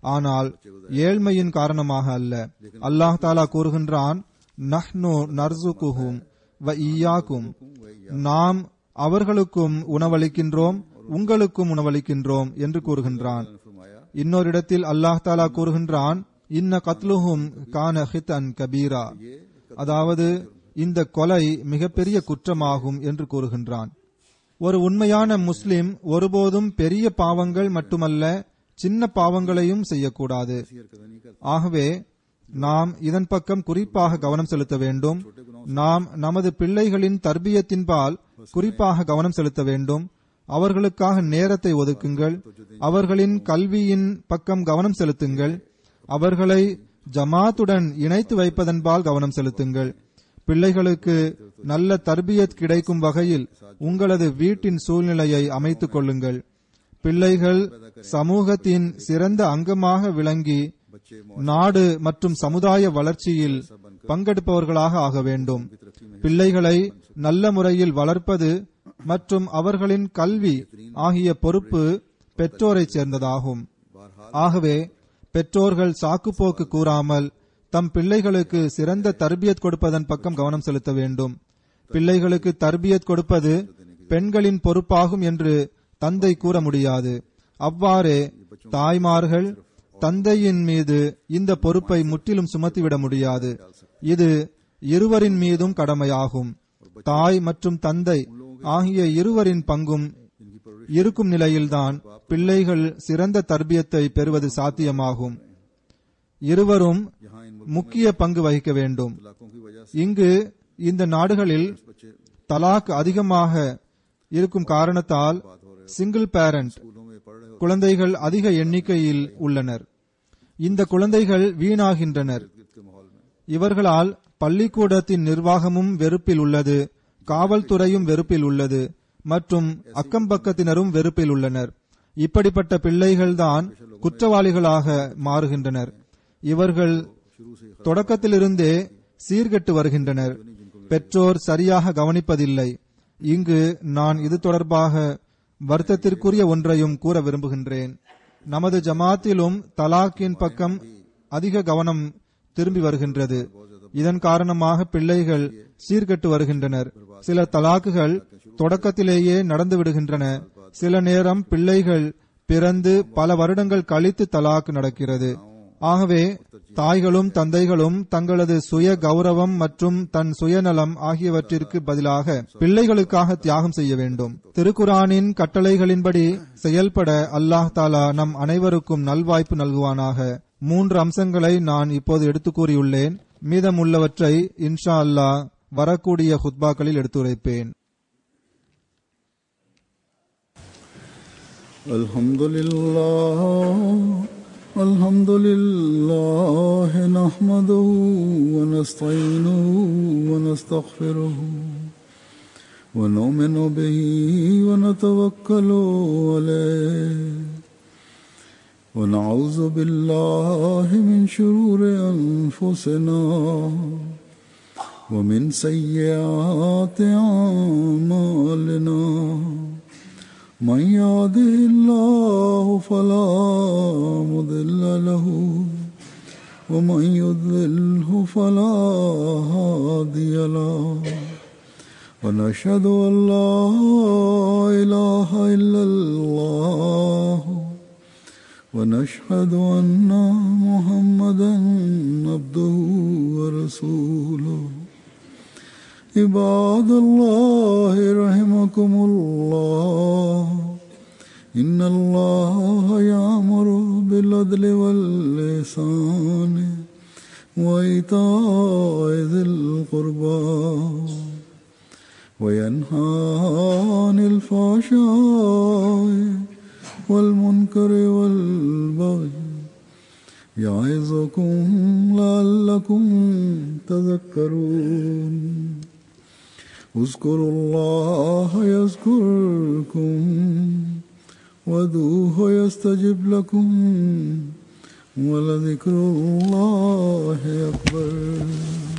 ஆனால் ஏழ்மையின் காரணமாக அல்ல அல்லாஹ் தாலா கூறுகின்றான் நஹ்னு நர்சுகுஹும் வ ஈயாக்கும் நாம் அவர்களுக்கும் உணவளிக்கின்றோம் உங்களுக்கும் உணவளிக்கின்றோம் என்று கூறுகின்றான் இன்னொரு இடத்தில் அல்லாஹ் தாலா கூறுகின்றான் இன்ன கத்லுஹும் கான ஹிதன் கபீரா அதாவது இந்த கொலை மிகப்பெரிய குற்றமாகும் என்று கூறுகின்றான் ஒரு உண்மையான முஸ்லிம் ஒருபோதும் பெரிய பாவங்கள் மட்டுமல்ல சின்ன பாவங்களையும் செய்யக்கூடாது ஆகவே நாம் இதன் பக்கம் குறிப்பாக கவனம் செலுத்த வேண்டும் நாம் நமது பிள்ளைகளின் தர்பியத்தின்பால் குறிப்பாக கவனம் செலுத்த வேண்டும் அவர்களுக்காக நேரத்தை ஒதுக்குங்கள் அவர்களின் கல்வியின் பக்கம் கவனம் செலுத்துங்கள் அவர்களை ஜமாத்துடன் இணைத்து வைப்பதன்பால் கவனம் செலுத்துங்கள் பிள்ளைகளுக்கு நல்ல தர்பியத் கிடைக்கும் வகையில் உங்களது வீட்டின் சூழ்நிலையை அமைத்துக் கொள்ளுங்கள் பிள்ளைகள் சமூகத்தின் சிறந்த அங்கமாக விளங்கி நாடு மற்றும் சமுதாய வளர்ச்சியில் பங்கெடுப்பவர்களாக ஆக வேண்டும் பிள்ளைகளை நல்ல முறையில் வளர்ப்பது மற்றும் அவர்களின் கல்வி ஆகிய பொறுப்பு பெற்றோரைச் சேர்ந்ததாகும் ஆகவே பெற்றோர்கள் சாக்குப்போக்கு கூறாமல் தம் பிள்ளைகளுக்கு சிறந்த தர்பியத் கொடுப்பதன் பக்கம் கவனம் செலுத்த வேண்டும் பிள்ளைகளுக்கு தர்பியத் கொடுப்பது பெண்களின் பொறுப்பாகும் என்று தந்தை கூற முடியாது அவ்வாறே தாய்மார்கள் தந்தையின் மீது இந்த பொறுப்பை முற்றிலும் சுமத்திவிட முடியாது இது இருவரின் மீதும் கடமையாகும் தாய் மற்றும் தந்தை ஆகிய இருவரின் பங்கும் இருக்கும் நிலையில்தான் பிள்ளைகள் சிறந்த தர்பியத்தை பெறுவது சாத்தியமாகும் இருவரும் முக்கிய பங்கு வகிக்க வேண்டும் இங்கு இந்த நாடுகளில் தலாக் அதிகமாக இருக்கும் காரணத்தால் சிங்கிள் பேரண்ட் குழந்தைகள் அதிக எண்ணிக்கையில் உள்ளனர் இந்த குழந்தைகள் வீணாகின்றனர் இவர்களால் பள்ளிக்கூடத்தின் நிர்வாகமும் வெறுப்பில் உள்ளது காவல்துறையும் வெறுப்பில் உள்ளது மற்றும் அக்கம்பக்கத்தினரும் வெறுப்பில் உள்ளனர் இப்படிப்பட்ட பிள்ளைகள்தான் குற்றவாளிகளாக மாறுகின்றனர் இவர்கள் தொடக்கத்திலிருந்தே சீர்கெட்டு வருகின்றனர் பெற்றோர் சரியாக கவனிப்பதில்லை இங்கு நான் இது தொடர்பாக வருத்தத்திற்குரிய ஒன்றையும் கூற விரும்புகின்றேன் நமது ஜமாத்திலும் தலாக்கின் பக்கம் அதிக கவனம் திரும்பி வருகின்றது இதன் காரணமாக பிள்ளைகள் சீர்கெட்டு வருகின்றனர் சில தலாக்குகள் தொடக்கத்திலேயே நடந்து விடுகின்றன சில நேரம் பிள்ளைகள் பிறந்து பல வருடங்கள் கழித்து தலாக்கு நடக்கிறது ஆகவே தாய்களும் தந்தைகளும் தங்களது சுய கௌரவம் மற்றும் தன் சுயநலம் ஆகியவற்றிற்கு பதிலாக பிள்ளைகளுக்காக தியாகம் செய்ய வேண்டும் திருக்குரானின் கட்டளைகளின்படி செயல்பட அல்லாஹ் தாலா நம் அனைவருக்கும் நல்வாய்ப்பு நல்குவானாக மூன்று அம்சங்களை நான் இப்போது எடுத்து கூறியுள்ளேன் மீதமுள்ளவற்றை இன்ஷா அல்லாஹ் வரக்கூடிய ஹுத்பாக்களில் எடுத்துரைப்பேன் الحمد لله الحمد لله نحمده ونستعينه ونستغفره ونؤمن به ونتوكل عليه ونعوذ بالله من شرور انفسنا ومن سيئات اعمالنا من يهده الله فلا مضل له ومن يضلله فلا هادي له ونشهد ان لا اله الا الله ونشهد ان محمدا عبده ورسوله عباد الله رحمكم الله إن الله يأمر بالعدل واللسان وإيتاء ذي القربى وينهى عن الفحشاء والمنكر والبغي يعظكم لعلكم تذكرون اذكروا الله يذكركم ودوه يستجب لكم ولذكر الله أكبر